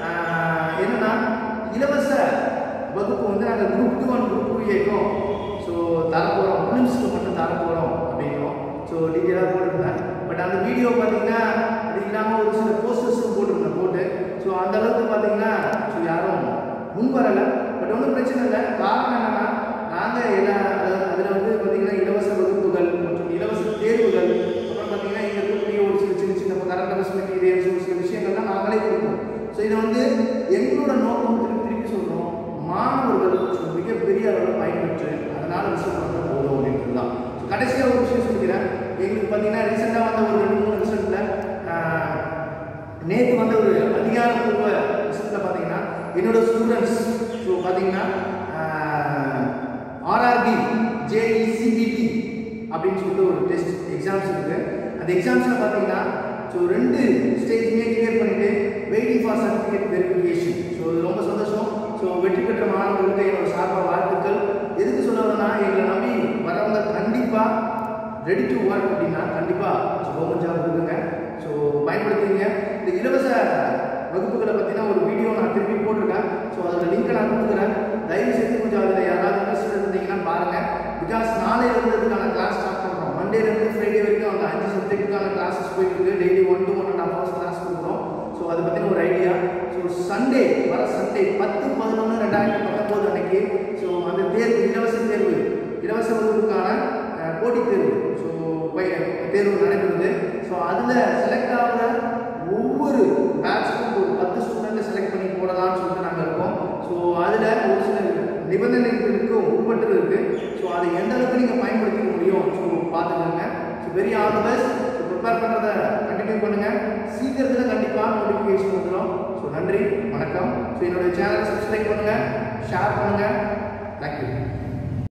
Speaker 1: ஆஹ் என்னன்னா இலவச வகுப்பு வந்து நாங்கள் group two and group two ஏக்கும் ஸோ தரப்போகிறோம் ஃபிலிம்ஸ்க்கு மட்டும் தரப்போகிறோம் அப்படிங்கிறோம் ஸோ டீட்டெயிலாக போட்டிருந்தேன் பட் அந்த வீடியோ பார்த்தீங்கன்னா அது இல்லாமல் ஒரு சில போஸ்டர்ஸும் போட்டிருந்தேன் போட்டு ஸோ அந்த அளவுக்கு பார்த்தீங்கன்னா ஸோ யாரும் முன் வரலை பட் ஒன்றும் பிரச்சனை இல்லை காரணம் என்னன்னா நாங்கள் எல்லா அதில் வந்து பார்த்தீங்கன்னா இலவச வகுப்புகள் மற்றும் இலவச தேர்வுகள் அப்புறம் பார்த்தீங்கன்னா இங்கே இருக்கக்கூடிய ஒரு சில சின்ன சின்ன கரண்ட் அஃபேர்ஸ் மெட்டீரியல்ஸ் ஒரு சில விஷயங்கள்லாம் நாங்களே கொடுப்போம் ஸோ இதை வந்து எங்களோட நோக்கம் திருப்பி திருப்பி சொல்கிறோம் மாணவர்கள் ஸோ மிகப்பெரிய அளவில் பயன்பெற்று அதனால் ரிசல்ட் வந்து போதும் அப்படின்றது தான் ஸோ கடைசியாக ஒரு விஷயம் சொல்லிக்கிறேன் எங்களுக்கு பார்த்தீங்கன்னா ரீசெண்டாக வந்த ஒரு ரெண்டு மூணு ரிசல்ட்டில் நேற்று வந்த ஒரு அதிகாரப்பூர்வ ரிசல்ட்டில் பார்த்தீங்கன்னா என்னோட ஸ்டூடெண்ட்ஸ் ஸோ பார்த்தீங்கன்னா ஆர்ஆர்பி ஜேஇசிபிடி அப்படின்னு சொல்லிட்டு ஒரு டெஸ்ட் எக்ஸாம்ஸ் இருக்கு அந்த எக்ஸாம்ஸில் பார்த்தீங்கன்னா ஸோ ரெண்டு ஸ்டேஜுமே கிளியர் பண்ணிட்டு waiting for certificate verification so இது ரொம்ப சந்தோஷம் ஸோ வெற்றி பெற்ற மாணவர்களுக்கு என்னோட சார்பாக வாழ்த்துக்கள் எதுக்கு சொல்ல வரேன்னா எங்களை நம்பி வரவங்க கண்டிப்பாக ரெடி டு ஒர்க் அப்படின்னா கண்டிப்பாக கவர்மெண்ட் ஜாப் இருக்குங்க ஸோ பயன்படுத்திங்க இந்த இலவச வகுப்புகளை பற்றின ஒரு வீடியோ நான் திருப்பி போட்டிருக்கேன் ஸோ அதோட லிங்கை நான் கொடுக்குறேன் தயவு செய்து கொஞ்சம் அதில் யாராவது இன்ட்ரெஸ்ட் இருந்தீங்கன்னா பாருங்கள் பிகாஸ் நாளையிலிருந்து இதுக்கான கிளாஸ் ஸ்டார்ட் பண்ணுறோம் மண்டேலேருந்து ஃப்ரைடே வரைக்கும் அந்த அஞ்சு சப்ஜெக்ட்டுக்கான கிளாஸஸ் போயிட்டு இருக்கு daily one to one and half hours class கொடுக்குறோம் ஸோ அதை பற்றின ஒரு ஐடியா ஸோ சண்டே வர சண்டே பத்து பதினொன்று ரெண்டாயிரத்தி பத்தொம்போது அன்னைக்கு ஸோ அந்த தேர்வு இலவச தேர்வு இலவச வகுப்புக்கான அஹ், போட்டித் தேர்வு ஸோ தேர்வு நடைபெறுது ஸோ அதில் செலக்ட் ஆகிற ஒவ்வொரு பேட்ச்க்கும் ஒரு பத்து ஸ்டூடெண்ட்டை செலக்ட் பண்ணி போடலாம்னு சொல்லிட்டு நாங்கள் இருக்கோம் ஸோ அதில் ஒரு சில நிபந்தனைகளுக்கு உட்பட்டு இருக்கு ஸோ அதை எந்த அளவுக்கு நீங்கள் பயன்படுத்திக்க முடியும் ஸோ பார்த்துக்கோங்க so very all the best so prepare பண்ணுறதை கண்டினியூ பண்ணுங்கள் சீக்கிரத்தில் கண்டிப்பாக நோட்டிஃபிகேஷன் வந்துடும் ஸோ நன்றி வணக்கம் ஸோ என்னோட சேனலை சப்ஸ்கிரைப் பண்ணுங்கள் ஷேர் பண்ணுங்கள் தேங்க்யூ